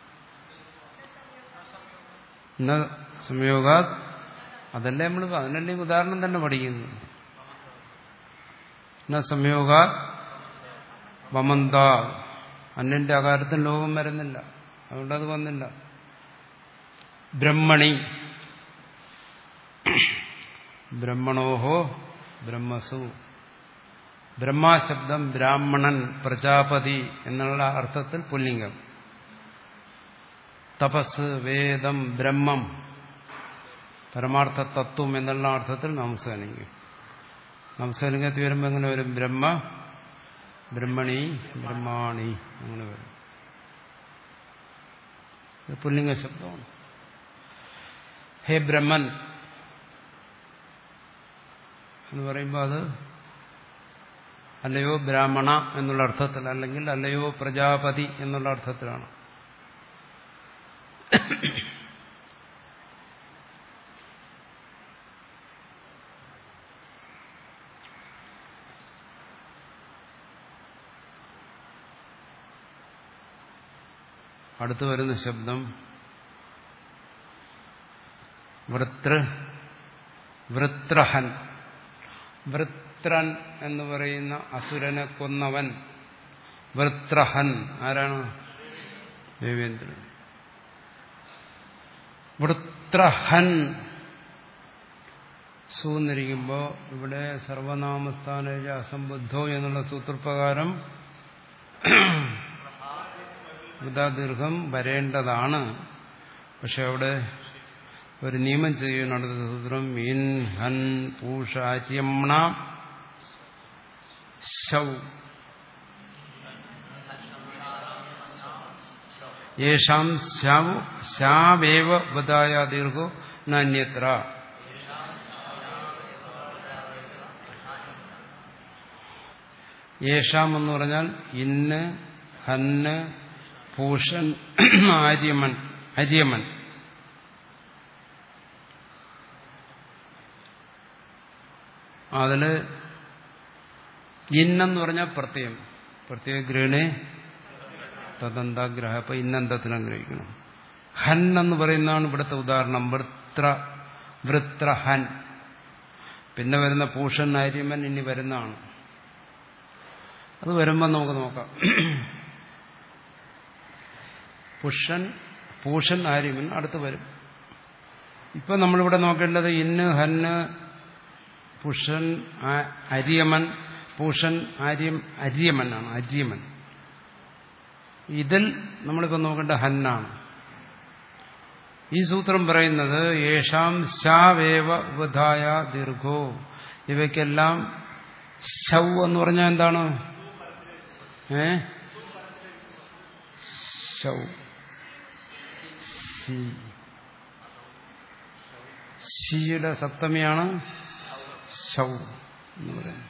എന്ന സംയോഗ അതല്ലേ നമ്മൾ അതിനല്ലേ ഈ ഉദാഹരണം തന്നെ പഠിക്കുന്നത് എന്ന സംയോഗ വമന്ത അന്നിന്റെ അകാരത്തിന് ലോകം വരുന്നില്ല അതുകൊണ്ട് അത് വന്നില്ല ബ്രഹ്മണി ബ്രഹ്മണോഹോ ബ്രഹ്മസു ബ്രഹ്മാശബ്ദം ബ്രാഹ്മണൻ പ്രജാപതി എന്നുള്ള അർത്ഥത്തിൽ പുല്ലിംഗം തപസ് വേദം ബ്രഹ്മം പരമാർത്ഥ തത്വം എന്നുള്ള അർത്ഥത്തിൽ നമസ്കാരിക്കും നമസ്കാരിക്കത്തിൽ വരുമ്പോൾ എങ്ങനെ വരും ബ്രഹ്മ ബ്രഹ്മണി ബ്രഹ്മാണി അങ്ങനെ വരും ഇത് പുല്ലിംഗ ശബ്ദമാണ് ഹേ ബ്രഹ്മൻ എന്ന് പറയുമ്പോൾ അത് അല്ലയോ ബ്രാഹ്മണ എന്നുള്ള അർത്ഥത്തിൽ അല്ലെങ്കിൽ അല്ലയോ പ്രജാപതി എന്നുള്ള അർത്ഥത്തിലാണ് അടുത്തു വരുന്ന ശബ്ദം വൃത്ര വൃത്രഹൻ വൃത്രൻ എന്ന് പറയുന്ന അസുരനെ കൊന്നവൻ വൃത്രഹൻ ആരാണ് ദേവേന്ദ്രൻ വൃത്രഹൻ സൂന്നിരിക്കുമ്പോൾ ഇവിടെ സർവനാമസ്ഥാന അസംബുദ്ധോ എന്നുള്ള സൂത്രപ്രകാരം വൃതാദീർഘം വരേണ്ടതാണ് പക്ഷെ അവിടെ ഒരു നിയമം ചെയ്യണം അടുത്ത സൂത്രം ഇൻ ഹൻ പൂഷാച്യമ്മണ ശൗ യേഷാം ശാവ് ശാവേവ വധായ ദീർഘോ നാന്യത്ര യേഷാം എന്ന് പറഞ്ഞാൽ ഇന്ന് ഹന്ന് പൂഷൻ ആര്യമൻ അരിയമൻ അതില് ഇന്നെന്ന് പറഞ്ഞാൽ പ്രത്യേകം പ്രത്യേക ഗ്രഹണേ തദന്താഗ്രഹ അപ്പൊ ഇന്നെന്തത്തിനും ഗ്രഹിക്കണം ഹൻ എന്ന് പറയുന്നതാണ് ഇവിടുത്തെ ഉദാഹരണം വൃത്ര വൃത്രഹൻ പിന്നെ വരുന്ന പൂഷൻ ആര്യമൻ ഇനി വരുന്നതാണ് അത് വരുമ്പോൾ നമുക്ക് നോക്കാം പുഷൻ പൂഷൻ ആര്യമൻ അടുത്ത് വരും ഇപ്പൊ നമ്മളിവിടെ നോക്കേണ്ടത് ഇന്ന് ഹന്ന് പുഷൻ അരിയമൻ പൂഷൻ ആര്യം അരിയമനാണ് അരിയമൻ ഇതിൽ നമ്മളിപ്പോൾ നോക്കേണ്ട ഹന്നാണ് ഈ സൂത്രം പറയുന്നത് യേഷാം ശാവേവ ഉപധായ ദീർഘോ ഇവയ്ക്കെല്ലാം ശൗ എന്ന് പറഞ്ഞാൽ എന്താണ് ഏ ശൗ സി ശിയുടെ സപ്തമിയാണ് ശൗ എന്ന് പറയുന്നത്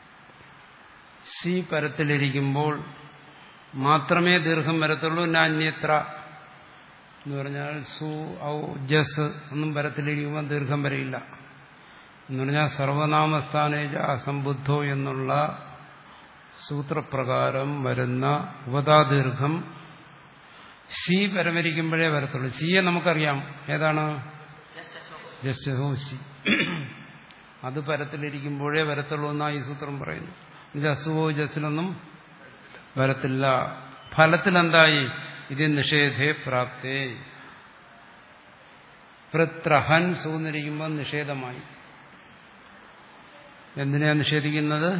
സി പരത്തിലിരിക്കുമ്പോൾ മാത്രമേ ദീർഘം വരത്തുള്ളൂ നാന്യത്ര എന്ന് പറഞ്ഞാൽ സു ഔ ജസ് ഒന്നും പരത്തിലിരിക്കുമ്പോൾ ദീർഘം വരയില്ല എന്ന് പറഞ്ഞാൽ സർവനാമസ്ഥാനേജ അസംബുദ്ധോ എന്നുള്ള സൂത്രപ്രകാരം വരുന്ന ഉപതാദീർഘം സി പരമരിക്കുമ്പോഴേ വരത്തുള്ളൂ സിയെ നമുക്കറിയാം ഏതാണ് ജസ്ഹോ സി അത് പരത്തിലിരിക്കുമ്പോഴേ വരത്തുള്ളൂ എന്നാണ് ഈ സൂത്രം പറയുന്നു ഇത് അസുവോ ജസ്സിനൊന്നും വരത്തില്ല ഫലത്തിലെന്തായി ഇത് നിഷേധേ പ്രാപ്തേ പ്രത്രഹൻ സൂന്നിരിക്കുമ്പോൾ നിഷേധമായി എന്തിനാ നിഷേധിക്കുന്നത്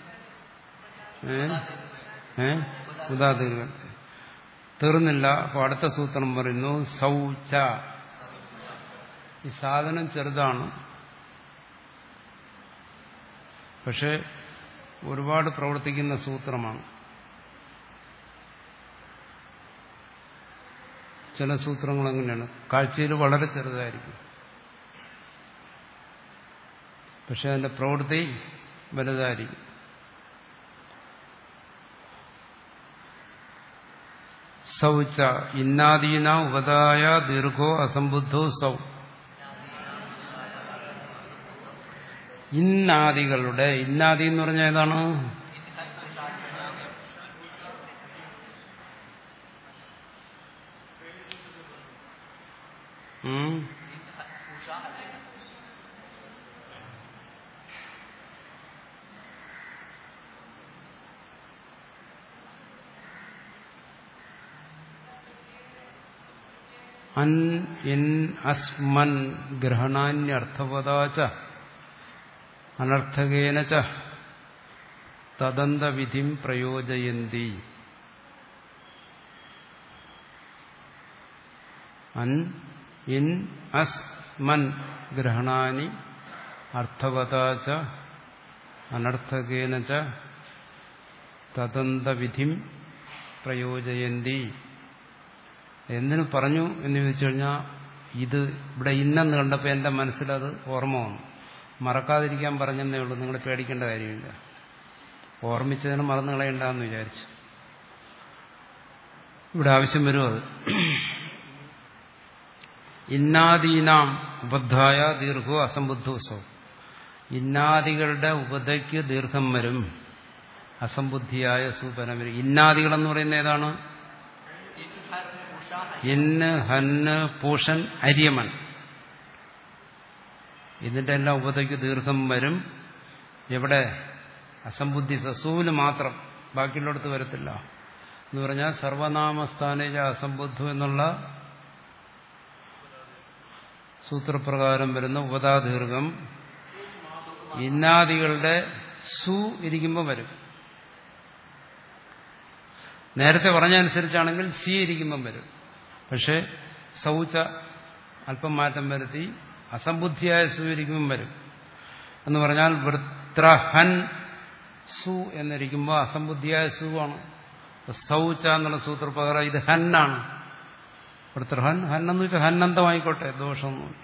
ഏ ഉദാദീർഘത്തെ തീർന്നില്ല അപ്പോൾ അടുത്ത സൂത്രം പറയുന്നു സൗച്ച ഈ സാധനം ചെറുതാണ് പക്ഷെ ഒരുപാട് പ്രവർത്തിക്കുന്ന സൂത്രമാണ് ചില സൂത്രങ്ങൾ അങ്ങനെയാണ് കാഴ്ചയിൽ വളരെ ചെറുതായിരിക്കും പക്ഷെ അതിന്റെ പ്രവൃത്തി വലുതായിരിക്കും സൗച്ച ഇന്നാദീന ഉപതായ ദീർഘോ അസംബുദ്ധോ സൗ ഇന്നാദികളുടെ ഇന്നാദി എന്ന് പറഞ്ഞാൽ ഏതാണ് ഉം അൻ ഇൻ അസ്മൻ ഗ്രഹണാന്യർത്ഥവതാച അനർത്ഥകേന ച തദന്തവിധിം പ്രയോജയന്തി അൻ ഇൻ അസ്മൻ ഗ്രഹണാനി അർത്ഥവതാച അനർത്ഥകേന ച തദന്തവിധിം പ്രയോജയന്തി എന്തിനു പറഞ്ഞു എന്ന് ചോദിച്ചു കഴിഞ്ഞാൽ ഇത് ഇവിടെ ഇന്നെന്ന് കണ്ടപ്പോൾ എൻ്റെ മനസ്സിലത് ഓർമ്മ വന്നു മറക്കാതിരിക്കാൻ പറഞ്ഞെന്നേ ഉള്ളൂ നിങ്ങൾ പേടിക്കേണ്ട കാര്യമില്ല ഓർമ്മിച്ചതിന് മറന്നു കളയണ്ടെന്ന് വിചാരിച്ചു ഇവിടെ ആവശ്യം വരും അത് ഇന്നാദീനാം ഉപദ്ധായ ദീർഘോ അസംബുദ്ധോസവും ഇന്നാദികളുടെ ഉപതയ്ക്ക് ദീർഘം വരും അസംബുദ്ധിയായ സൂപനം വരും ഇന്നാദികളെന്ന് പറയുന്ന ഏതാണ് ഇന്ന് ഹന്ന് പൂഷൻ അരിയമൻ ഇതിന്റെ എല്ലാം ഉപതയ്ക്ക് ദീർഘം വരും എവിടെ അസംബുദ്ധി സസൂല് മാത്രം ബാക്കിയുള്ളിടത്ത് വരത്തില്ല എന്ന് പറഞ്ഞാൽ സർവനാമസ്ഥാനേജ അസംബുദ്ധു എന്നുള്ള സൂത്രപ്രകാരം വരുന്ന ഉപതാദീർഘം ഇന്നാദികളുടെ സു ഇരിക്കുമ്പോൾ വരും നേരത്തെ പറഞ്ഞനുസരിച്ചാണെങ്കിൽ സി ഇരിക്കുമ്പം വരും പക്ഷേ സൗച്ച അല്പം മാറ്റം വരുത്തി അസംബുദ്ധിയായ സു ഇരിക്കുമ്പം വരും എന്ന് പറഞ്ഞാൽ വൃത്രഹൻ സു എന്നിരിക്കുമ്പോൾ അസംബുദ്ധിയായ സു ആണ് സൗച്ച എന്നുള്ള സൂത്രപ്രകാരം ഇത് ഹന്നാണ് വൃത്രഹൻ ഹൻ എന്ന് വെച്ചാൽ ഹന്നന്തമായിക്കോട്ടെ ദോഷമൊന്നുമില്ല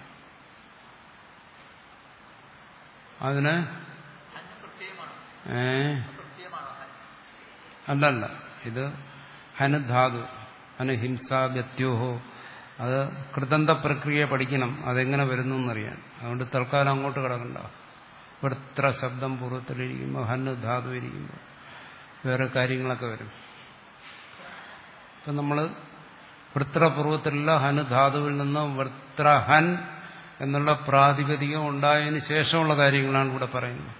അതിന് ഹൻ പ്രത്യയമാണോ ഏ പ്രത്യയമാണോ ഹൻ അല്ലല്ല ഇത് ഹനുധാതു അനുഹിംസ ഗത്യോഹോ അത് കൃതന്ത പ്രക്രിയ പഠിക്കണം അതെങ്ങനെ വരുന്നു എന്നറിയാൻ അതുകൊണ്ട് തൽക്കാലം അങ്ങോട്ട് കിടക്കണ്ട വൃത്ര ശബ്ദം പൂർവ്വത്തിലിരിക്കുമ്പോൾ ഹന്ന് ധാതു ഇരിക്കുമ്പോൾ വേറെ കാര്യങ്ങളൊക്കെ വരും ഇപ്പം നമ്മൾ വൃത്രപൂർവ്വത്തിലുള്ള ഹന് ധാതുവിൽ നിന്ന് വൃത്രഹൻ എന്നുള്ള പ്രാതിപതികം ഉണ്ടായതിനു ശേഷമുള്ള കാര്യങ്ങളാണ് ഇവിടെ പറയുന്നത്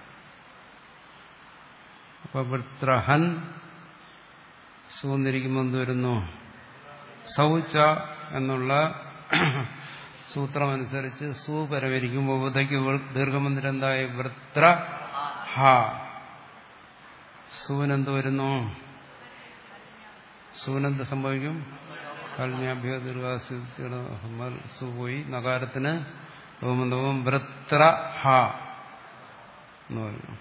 അപ്പൊ വൃത്രഹൻ സൂന്നിരിക്കുമ്പോൾ എന്ത് വരുന്നു സൗച്ച എന്നുള്ള സൂത്രമനുസരിച്ച് സൂ പരമരിക്കുമ്പോൾ ഉപതയ്ക്ക് ദീർഘമന്ദിരം എന്തായി വൃത്ര ഹ സൂനെന്ത് വരുന്നു സൂനെന്ത് സംഭവിക്കും കൽഞ്ഞാഭ്യോ ദീർഘാസു സു പോയി നഗാരത്തിന് ഓമന്തവും വൃത്ര ഹ എന്ന് പറഞ്ഞു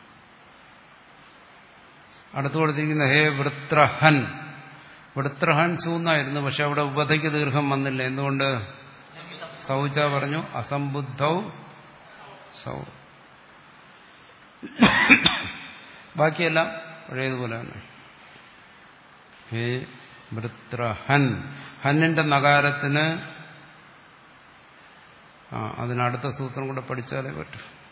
അടുത്തു കൊടുത്തിരിക്കുന്ന ഹേ വൃത്രഹൻ വൃത്രഹൻ സൂന്നായിരുന്നു പക്ഷെ അവിടെ ഉപതയ്ക്ക് ദീർഘം വന്നില്ല എന്തുകൊണ്ട് സൗച പറഞ്ഞു അസംബുദ്ധൗ സൗ ബാക്കിയെല്ലാം പഴയതുപോലെ തന്നെ ഹേ വൃത്രഹൻ ഹന്നിന്റെ നഗാരത്തിന് ആ അതിനടുത്ത സൂത്രം കൂടെ പഠിച്ചാലേ പറ്റും